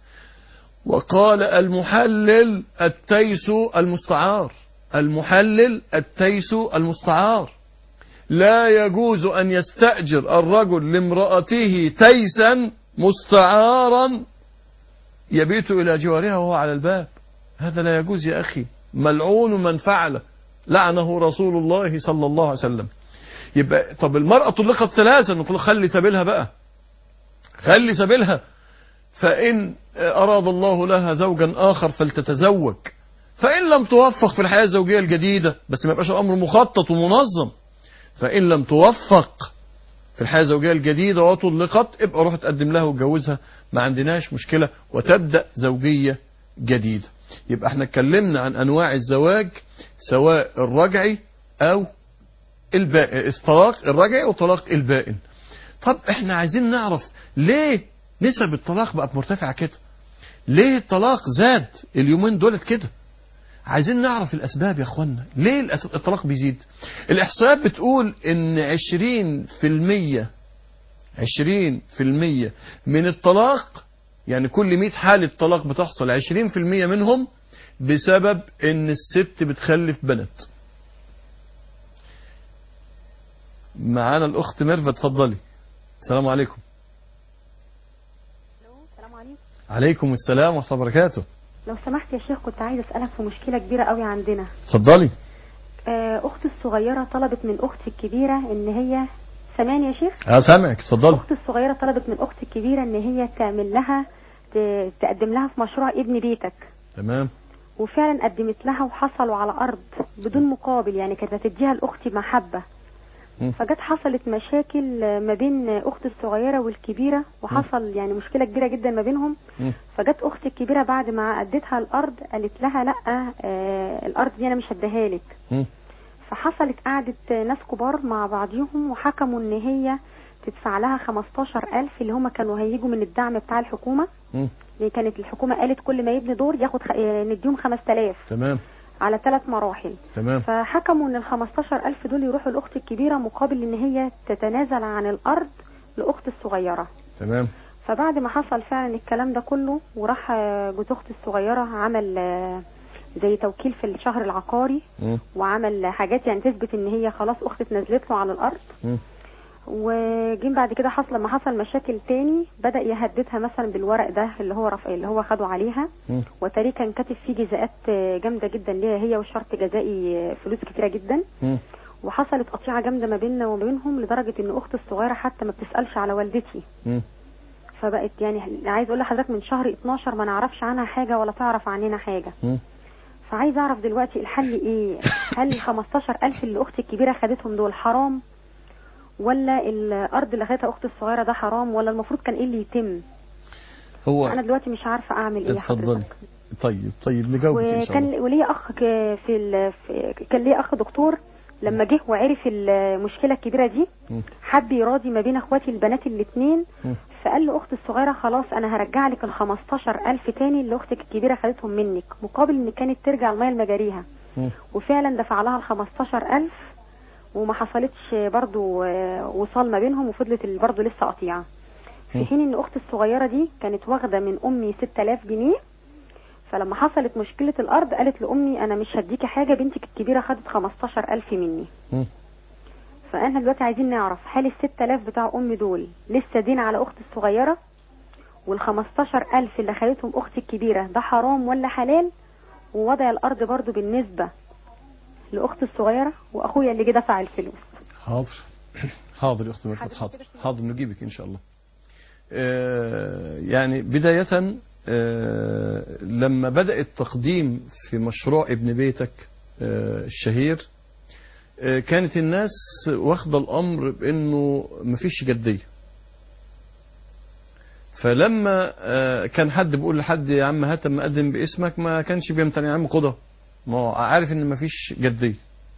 وقال المحلل التيس المستعار المحلل التيس المستعار لا يجوز أن يستأجر الرجل لامرأته تيسا مستعارا يبيت إلى جوارها وهو على الباب هذا لا يجوز يا أخي ملعون من فعله لعنه رسول الله صلى الله عليه وسلم يبقى طب المرأة طلقت ثلاثا نقول خلي سبيلها بقى خلي سبيلها فإن أراد الله لها زوجا آخر فلتتزوج فإن لم توفق في الحياة الزوجية الجديدة بس ما يبقاش الأمر مخطط ومنظم فإن لم توفق في الحياة الزوجية الجديدة وطلقت ابقى روح تقدم لها وتجوزها ما عندناش مشكلة وتبدأ زوجية جديدة يبقى احنا اتكلمنا عن أنواع الزواج سواء الرجعي أو البائن الطلاق الرجعي والطلاق البائن طب احنا عايزين نعرف ليه نسب الطلاق بقت مرتفعة كده ليه الطلاق زاد اليومين دولت كده عايزين نعرف الأسباب يا أخوانا ليه الأس- الطلاق بيزيد الإحصائيات بتقول إن عشرين في المية عشرين في المية من الطلاق يعني كل مئة حالة طلاق بتحصل عشرين في المية منهم بسبب إن الست بتخلف بنات معانا الاخت ميرفت اتفضلي السلام عليكم السلام عليكم عليكم السلام ورحمه الله وبركاته لو سمحت يا شيخ كنت عايزه اسالك في مشكله كبيره قوي عندنا اتفضلي آه، اختي الصغيره طلبت من اختي الكبيره ان هي سامعني يا شيخ اه سامعك اتفضلي اختي الصغيره طلبت من اختي الكبيره ان هي تعمل لها ت- تقدم لها في مشروع ابن بيتك تمام وفعلا قدمت لها وحصلوا على ارض بدون مقابل يعني كانت هتديها لاختي محبه مم. فجت حصلت مشاكل آه، ما بين اختي الصغيره والكبيره وحصل يعني مشكله كبيره جدا ما بينهم مم. فجت اختي الكبيره بعد ما اديتها الارض قالت لها لا آه الارض دي انا مش هديها لك مم. فحصلت قعدة ناس كبار مع بعضيهم وحكموا ان هي تدفع لها 15000 اللي هم كانوا هيجوا من الدعم بتاع الحكومة مم. اللي كانت الحكومة قالت كل ما يبني دور ياخد خ... آه، نديهم 5000 تمام على ثلاث مراحل تمام فحكموا ان ال 15000 دول يروحوا لاختي الكبيرة مقابل ان هي تتنازل عن الارض لاختي الصغيرة تمام فبعد ما حصل فعلا الكلام ده كله وراح آه، جوز اختي الصغيرة عمل آه، زي توكيل في الشهر العقاري مم. وعمل حاجات يعني تثبت ان هي خلاص اختي اتنزلت له على الارض مم. وجين بعد كده حصل لما حصل مشاكل تاني بدا يهددها مثلا بالورق ده اللي هو رفع اللي هو خده عليها مم. وتاري كان كاتب فيه جزاءات آه، جامده جدا ليها هي وشرط جزائي آه، فلوس كتيره جدا مم. وحصلت قطيعه جامده ما بيننا وما بينهم لدرجه ان اختي الصغيره حتى ما بتسالش على والدتي مم. فبقت يعني عايز اقول لحضرتك من شهر 12 ما نعرفش عنها حاجه ولا تعرف عننا حاجه مم. فعايز اعرف دلوقتي الحل ايه هل ال 15000 اللي اختي الكبيره خدتهم دول حرام ولا الارض اللي خدتها اختي الصغيره ده حرام ولا المفروض كان ايه اللي يتم هو انا دلوقتي مش عارفه اعمل ايه اتفضلي حضرتك طيب طيب نجاوبك ان شاء الله وكان وليا اخ ك- في, ال... في كان ليا اخ دكتور لما جه وعرف المشكله الكبيره دي مم. حب يراضي ما بين اخواتي البنات الاثنين مم. فقال لاختي الصغيره خلاص انا هرجع لك ال 15000 تاني اللي اختك الكبيره خدتهم منك مقابل ان كانت ترجع الميه لمجاريها مم. وفعلا دفع لها ال 15000 وما حصلتش برضو آه، وصال ما بينهم وفضلت ال- برضو لسه قطيعه في مم. حين ان اختي الصغيره دي كانت واخده من امي 6000 جنيه فلما حصلت مشكله الارض قالت لامي انا مش هديكي حاجه بنتك الكبيره خدت 15000 مني مم. فاحنا دلوقتي عايزين نعرف هل ال 6000 بتاع امي دول لسه دين على اختي الصغيره وال 15000 اللي خدتهم اختي الكبيره ده حرام ولا حلال ووضع الارض برضو بالنسبه لاختي الصغيره واخويا اللي جه دفع الفلوس حاضر حاضر يا اختي ميرفت حاضر حاضر نجيبك ان شاء الله آه، يعني بداية آه، لما بدأ التقديم في مشروع ابن بيتك آه، الشهير آه، كانت الناس واخدة الأمر بأنه مفيش جدية فلما آه، كان حد بيقول لحد يا عم هات اما اقدم باسمك ما كانش بيمتنع يا عم خدها ما هو عارف ان مفيش جديه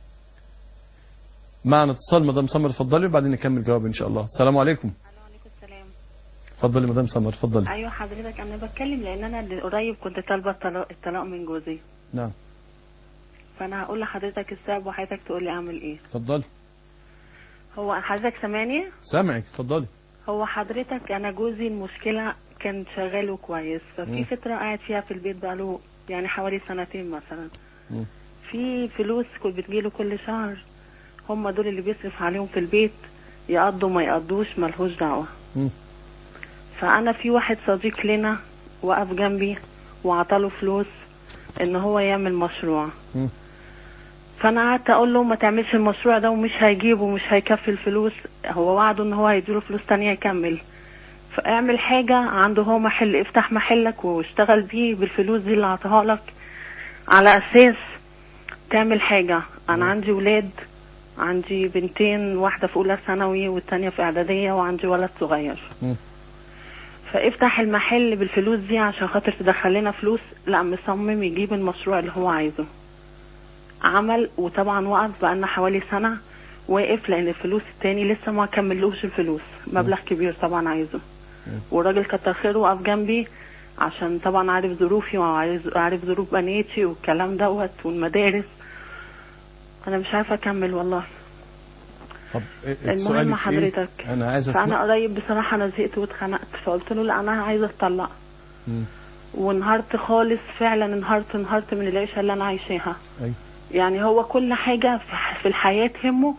معنا اتصال مدام سمر اتفضلي وبعدين نكمل جواب ان شاء الله السلام عليكم السلام اتفضلي مدام سمر اتفضلي ايوه حضرتك انا بتكلم لان انا اللي قريب كنت طالبه الطلاق الطلاق من جوزي نعم فانا هقول لحضرتك السبب وحضرتك تقول لي اعمل ايه اتفضلي هو حضرتك سامعني سامعك اتفضلي هو حضرتك انا جوزي المشكله كان شغال وكويس ففي مم. فتره قاعد فيها في البيت بقاله يعني حوالي سنتين مثلا مم. في فلوس كنت بتجيله كل شهر هم دول اللي بيصرف عليهم في البيت يقضوا ما يقضوش ملهوش دعوه مم. فانا في واحد صديق لنا وقف جنبي وعطاله فلوس ان هو يعمل مشروع مم. فانا قعدت اقول له ما تعملش المشروع ده ومش هيجيبه ومش هيكفي الفلوس هو وعده ان هو هيديله فلوس تانية يكمل فاعمل حاجة عنده هو محل افتح محلك واشتغل بيه بالفلوس دي اللي عطاها لك على اساس تعمل حاجة انا عندي ولاد عندي بنتين واحدة في اولى ثانوي والتانية في اعدادية وعندي ولد صغير مم. فافتح المحل بالفلوس دي عشان خاطر تدخل لنا فلوس لا مصمم يجيب المشروع اللي هو عايزه عمل وطبعا وقف بقالنا حوالي سنة واقف لان الفلوس التاني لسه ما كملوش الفلوس مبلغ كبير طبعا عايزه والراجل كتر خيره وقف جنبي عشان طبعا عارف ظروفي وعارف عارف ظروف بناتي والكلام دوت والمدارس انا مش عارفه اكمل والله طب إيه- المهم سؤالك إيه؟ حضرتك انا عايز فانا اسمع قريب بصراحه انا زهقت واتخنقت فقلت له لا انا عايزه اتطلق مم. وانهارت خالص فعلا انهارت انهارت من العيشه اللي انا عايشاها أيوة. يعني هو كل حاجه في ح- في الحياه تهمه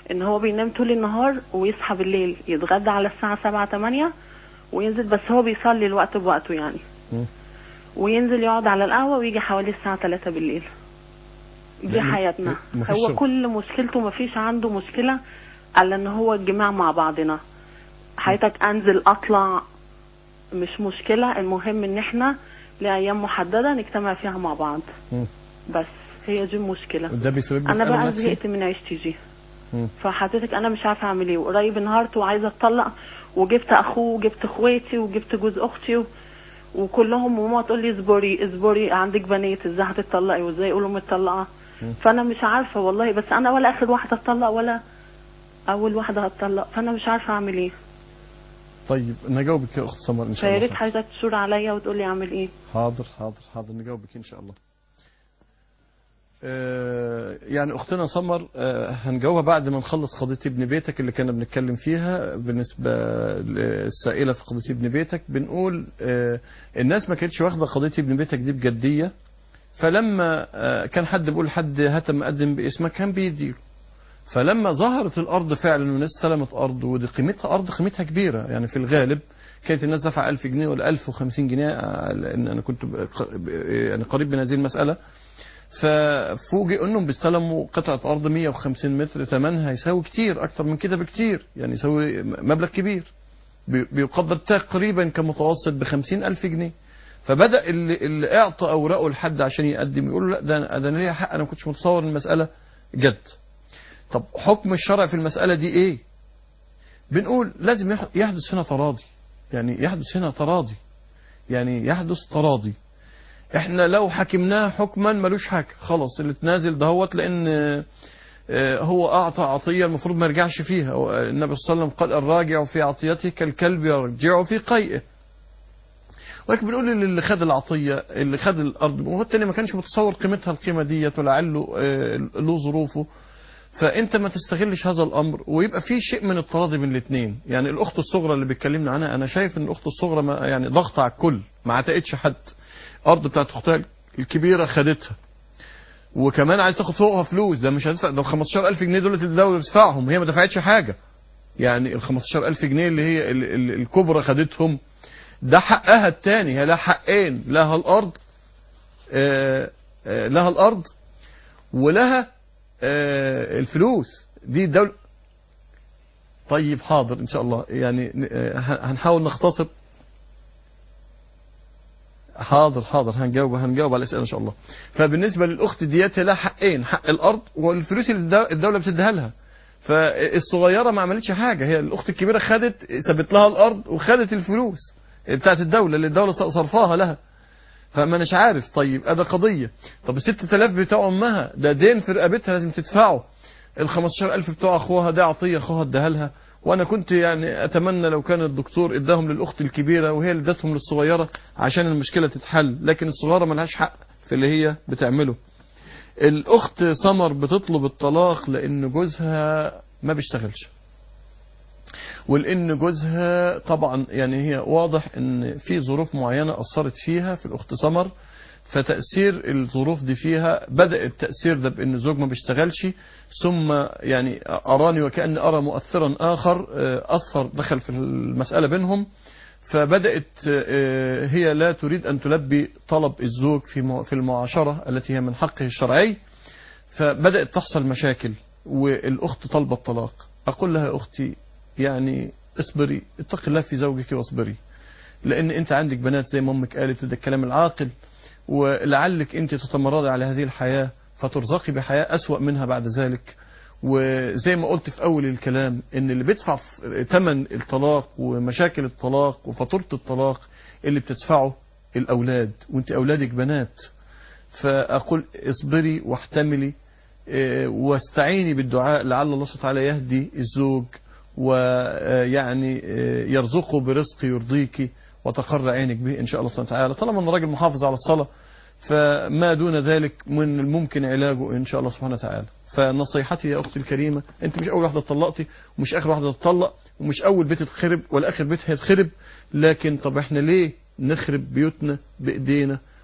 ان هو بينام طول النهار ويصحى بالليل يتغدى على الساعة سبعة تمانية وينزل بس هو بيصلي الوقت بوقته يعني مم. وينزل يقعد على القهوة ويجي حوالي الساعة تلاتة بالليل دي يعني حياتنا مفيش هو شغل. كل مشكلته مفيش عنده مشكلة الا ان هو الجماع مع بعضنا حياتك انزل اطلع مش مشكلة المهم ان احنا لأيام محددة نجتمع فيها مع بعض مم. بس هي دي المشكلة وده بيسبب لك انا ألم بقى نفسي؟ زهقت من عيشتي دي مم. فحضرتك انا مش عارفه اعمل ايه وقريب انهارت وعايزه اتطلق وجبت اخوه وجبت اخواتي وجبت جوز اختي و... وكلهم وماما تقول لي اصبري اصبري عندك بنات ازاي هتطلقي وازاي يقولوا متطلقه مم. فانا مش عارفه والله بس انا ولا اخر واحده اتطلق ولا اول واحده هتطلق فانا مش عارفه اعمل ايه طيب نجاوبك يا اخت سمر ان شاء فيا الله ريت حضرتك تشور عليا وتقول لي اعمل ايه حاضر حاضر حاضر نجاوبك ان شاء الله آه، يعني اختنا سمر آه، هنجاوبها بعد ما نخلص قضيه ابن بيتك اللي كنا بنتكلم فيها بالنسبه للسائله في قضيه ابن بيتك بنقول آه، الناس ما كانتش واخده قضيه ابن بيتك دي بجديه فلما آه، كان حد بيقول حد هات مقدم باسمك كان بيدي فلما ظهرت الارض فعلا والناس استلمت ارض ودي قيمتها ارض قيمتها كبيره يعني في الغالب كانت الناس دافعه 1000 جنيه ولا 1050 جنيه آه، لان انا كنت ب- ق- ب- يعني قريب من هذه المساله ففوجئ انهم بيستلموا قطعه ارض 150 متر ثمنها يساوي كتير اكتر من كده بكتير يعني يساوي مبلغ كبير بي- بيقدر تقريبا كمتوسط ب 50 الف جنيه فبدا اللي, اللي اعطى اوراقه لحد عشان يقدم يقول له لا ده أنا- ده انا ليا حق انا ما كنتش متصور إن المساله جد طب حكم الشرع في المساله دي ايه بنقول لازم يح- يحدث هنا تراضي يعني يحدث هنا تراضي يعني يحدث تراضي احنا لو حكمناه حكما ملوش حاجه خلاص اللي تنازل دهوت لان آه، هو اعطى عطيه المفروض ما يرجعش فيها هو- النبي صلى الله عليه وسلم قال الراجع في عطيته كالكلب يرجع في قيئه ولكن بنقول اللي خد العطيه اللي خد الارض وهو التاني ما كانش متصور قيمتها القيمه ديت ولعله آه، له ظروفه فانت ما تستغلش هذا الامر ويبقى في شيء من التراضي بين الاثنين يعني الاخت الصغرى اللي بيتكلمنا عنها انا شايف ان الاخت الصغرى ما يعني ضغط على الكل ما عتقتش حد ارض بتاعت اختها الكبيره خدتها وكمان عايز تاخد فوقها فلوس ده مش هتدفع ده ال 15000 جنيه دول اللي الدوله بتدفعهم هي ما دفعتش حاجه يعني ال 15000 جنيه اللي هي ال- ال- الكبرى خدتهم ده حقها التاني هي لها حقين لها الارض آه، آه، لها الارض ولها آه، الفلوس دي الدولة طيب حاضر ان شاء الله يعني آه، هنحاول نختصر حاضر حاضر هنجاوب هنجاوب على الاسئله ان شاء الله فبالنسبه للاخت ديت لها حقين حق الارض والفلوس اللي الدو- الدوله بتديها لها فالصغيره ما عملتش حاجه هي الاخت الكبيره خدت سابت لها الارض وخدت الفلوس بتاعت الدوله اللي الدوله صرفاها لها فما اناش عارف طيب ادي قضيه طب ال 6000 بتوع امها ده دين في رقبتها لازم تدفعه ال 15000 بتوع اخوها ده عطيه اخوها اداها لها وانا كنت يعني اتمنى لو كان الدكتور اداهم للاخت الكبيره وهي اللي ادتهم للصغيره عشان المشكله تتحل لكن الصغيره ملهاش حق في اللي هي بتعمله الاخت سمر بتطلب الطلاق لان جوزها ما بيشتغلش ولان جوزها طبعا يعني هي واضح ان في ظروف معينه اثرت فيها في الاخت سمر فتاثير الظروف دي فيها بدا التاثير ده بان الزوج ما بيشتغلش ثم يعني اراني وكاني ارى مؤثرا اخر آه، اثر دخل في المساله بينهم فبدات آه، هي لا تريد ان تلبي طلب الزوج في مع- في المعاشره التي هي من حقه الشرعي فبدات تحصل مشاكل والاخت طالبه الطلاق اقول لها يا اختي يعني اصبري اتقي الله في زوجك واصبري لان انت عندك بنات زي ما امك قالت وده الكلام العاقل ولعلك انت تتمردي على هذه الحياه فترزقي بحياه اسوا منها بعد ذلك وزي ما قلت في اول الكلام ان اللي بيدفع ثمن الطلاق ومشاكل الطلاق وفاتوره الطلاق اللي بتدفعه الاولاد وانت اولادك بنات فاقول اصبري واحتملي إيه، واستعيني بالدعاء لعل الله سبحانه وتعالى يهدي الزوج ويعني يرزقه برزق يرضيك وتقر عينك به ان شاء الله سبحانه وتعالى طالما ان الراجل محافظ على الصلاه فما دون ذلك من الممكن علاجه ان شاء الله سبحانه وتعالى فنصيحتي يا اختي الكريمه انت مش اول واحده اتطلقتي ومش اخر واحده تتطلق ومش اول بيت اتخرب ولا اخر بيت هيتخرب لكن طب احنا ليه نخرب بيوتنا بايدينا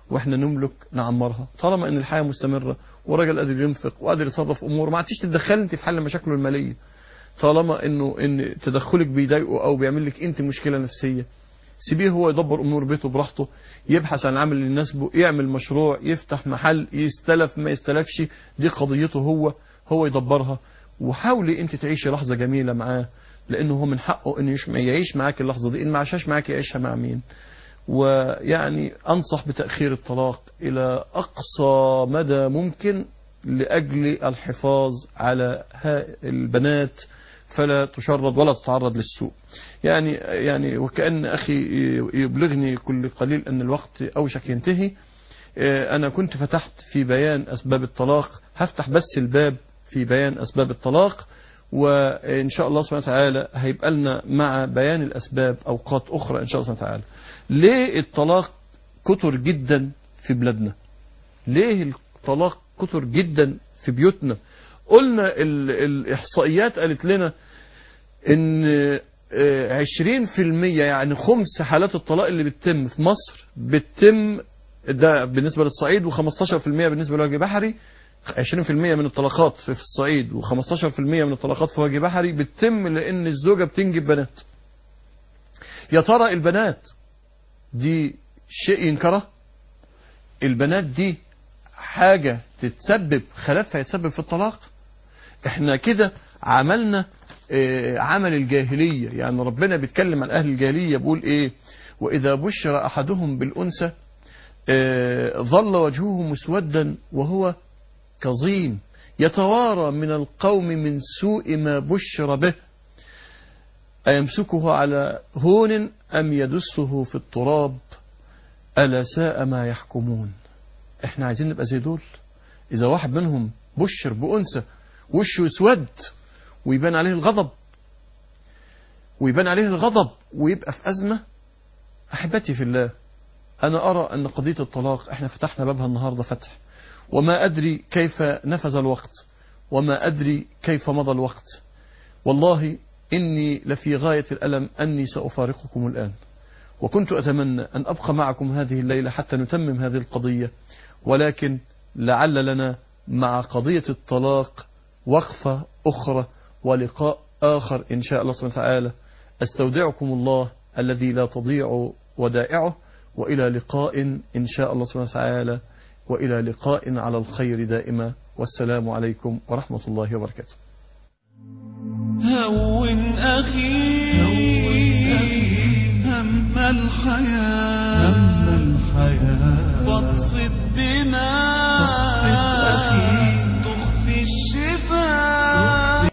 واحنا نملك نعمرها طالما ان الحياه مستمره وراجل قادر ينفق وقادر يتصرف امور ما عادش تتدخلي انت في حل مشاكله الماليه طالما انه ان تدخلك بيضايقه او بيعمل لك انت مشكله نفسيه سيبيه هو يدبر امور بيته براحته يبحث عن العمل اللي يناسبه يعمل مشروع يفتح محل يستلف ما يستلفش دي قضيته هو هو يدبرها وحاولي انت تعيشي لحظه جميله معاه لانه هو من حقه انه يش- يعيش معاك اللحظه دي ان ما عاشهاش معاك يعيشها مع مين ويعني انصح بتاخير الطلاق الى اقصى مدى ممكن لاجل الحفاظ على ها- البنات فلا تشرد ولا تتعرض للسوء يعني يعني وكأن أخي يبلغني كل قليل أن الوقت أوشك ينتهي آه، أنا كنت فتحت في بيان أسباب الطلاق هفتح بس الباب في بيان أسباب الطلاق وإن شاء الله سبحانه وتعالى هيبقى لنا مع بيان الأسباب أوقات أخرى إن شاء الله سبحانه وتعالى ليه الطلاق كتر جدا في بلادنا ليه الطلاق كتر جدا في بيوتنا قلنا ال- الإحصائيات قالت لنا ان آه، 20% يعني خمس حالات الطلاق اللي بتتم في مصر بتتم ده بالنسبة للصعيد و15% بالنسبة لوجه بحري 20% من الطلاقات في في الصعيد و15% من الطلاقات في وجه بحري بتتم لان الزوجة بتنجب بنات يا ترى البنات دي شيء ينكره البنات دي حاجة تتسبب خلافها يتسبب في الطلاق احنا كده عملنا اه عمل الجاهلية يعني ربنا بيتكلم عن اهل الجاهلية بيقول ايه واذا بشر احدهم بالانثى اه ظل وجهه مسودا وهو كظيم يتوارى من القوم من سوء ما بشر به أيمسكه على هون أم يدسه في التراب ألا ساء ما يحكمون احنا عايزين نبقى زي دول إذا واحد منهم بشر بأنثى وشه اسود ويبان عليه الغضب ويبان عليه الغضب ويبقى في أزمة أحبتي في الله أنا أرى أن قضية الطلاق احنا فتحنا بابها النهاردة فتح وما أدري كيف نفذ الوقت وما أدري كيف مضى الوقت والله إني لفي غاية الألم أني سأفارقكم الآن وكنت أتمنى أن أبقى معكم هذه الليلة حتى نتمم هذه القضية ولكن لعل لنا مع قضية الطلاق وقفة أخرى ولقاء آخر إن شاء الله سبحانه وتعالى أستودعكم الله الذي لا تضيع ودائعه وإلى لقاء إن شاء الله سبحانه وتعالى وإلى لقاء على الخير دائما والسلام عليكم ورحمة الله وبركاته هون أخي هم الحياة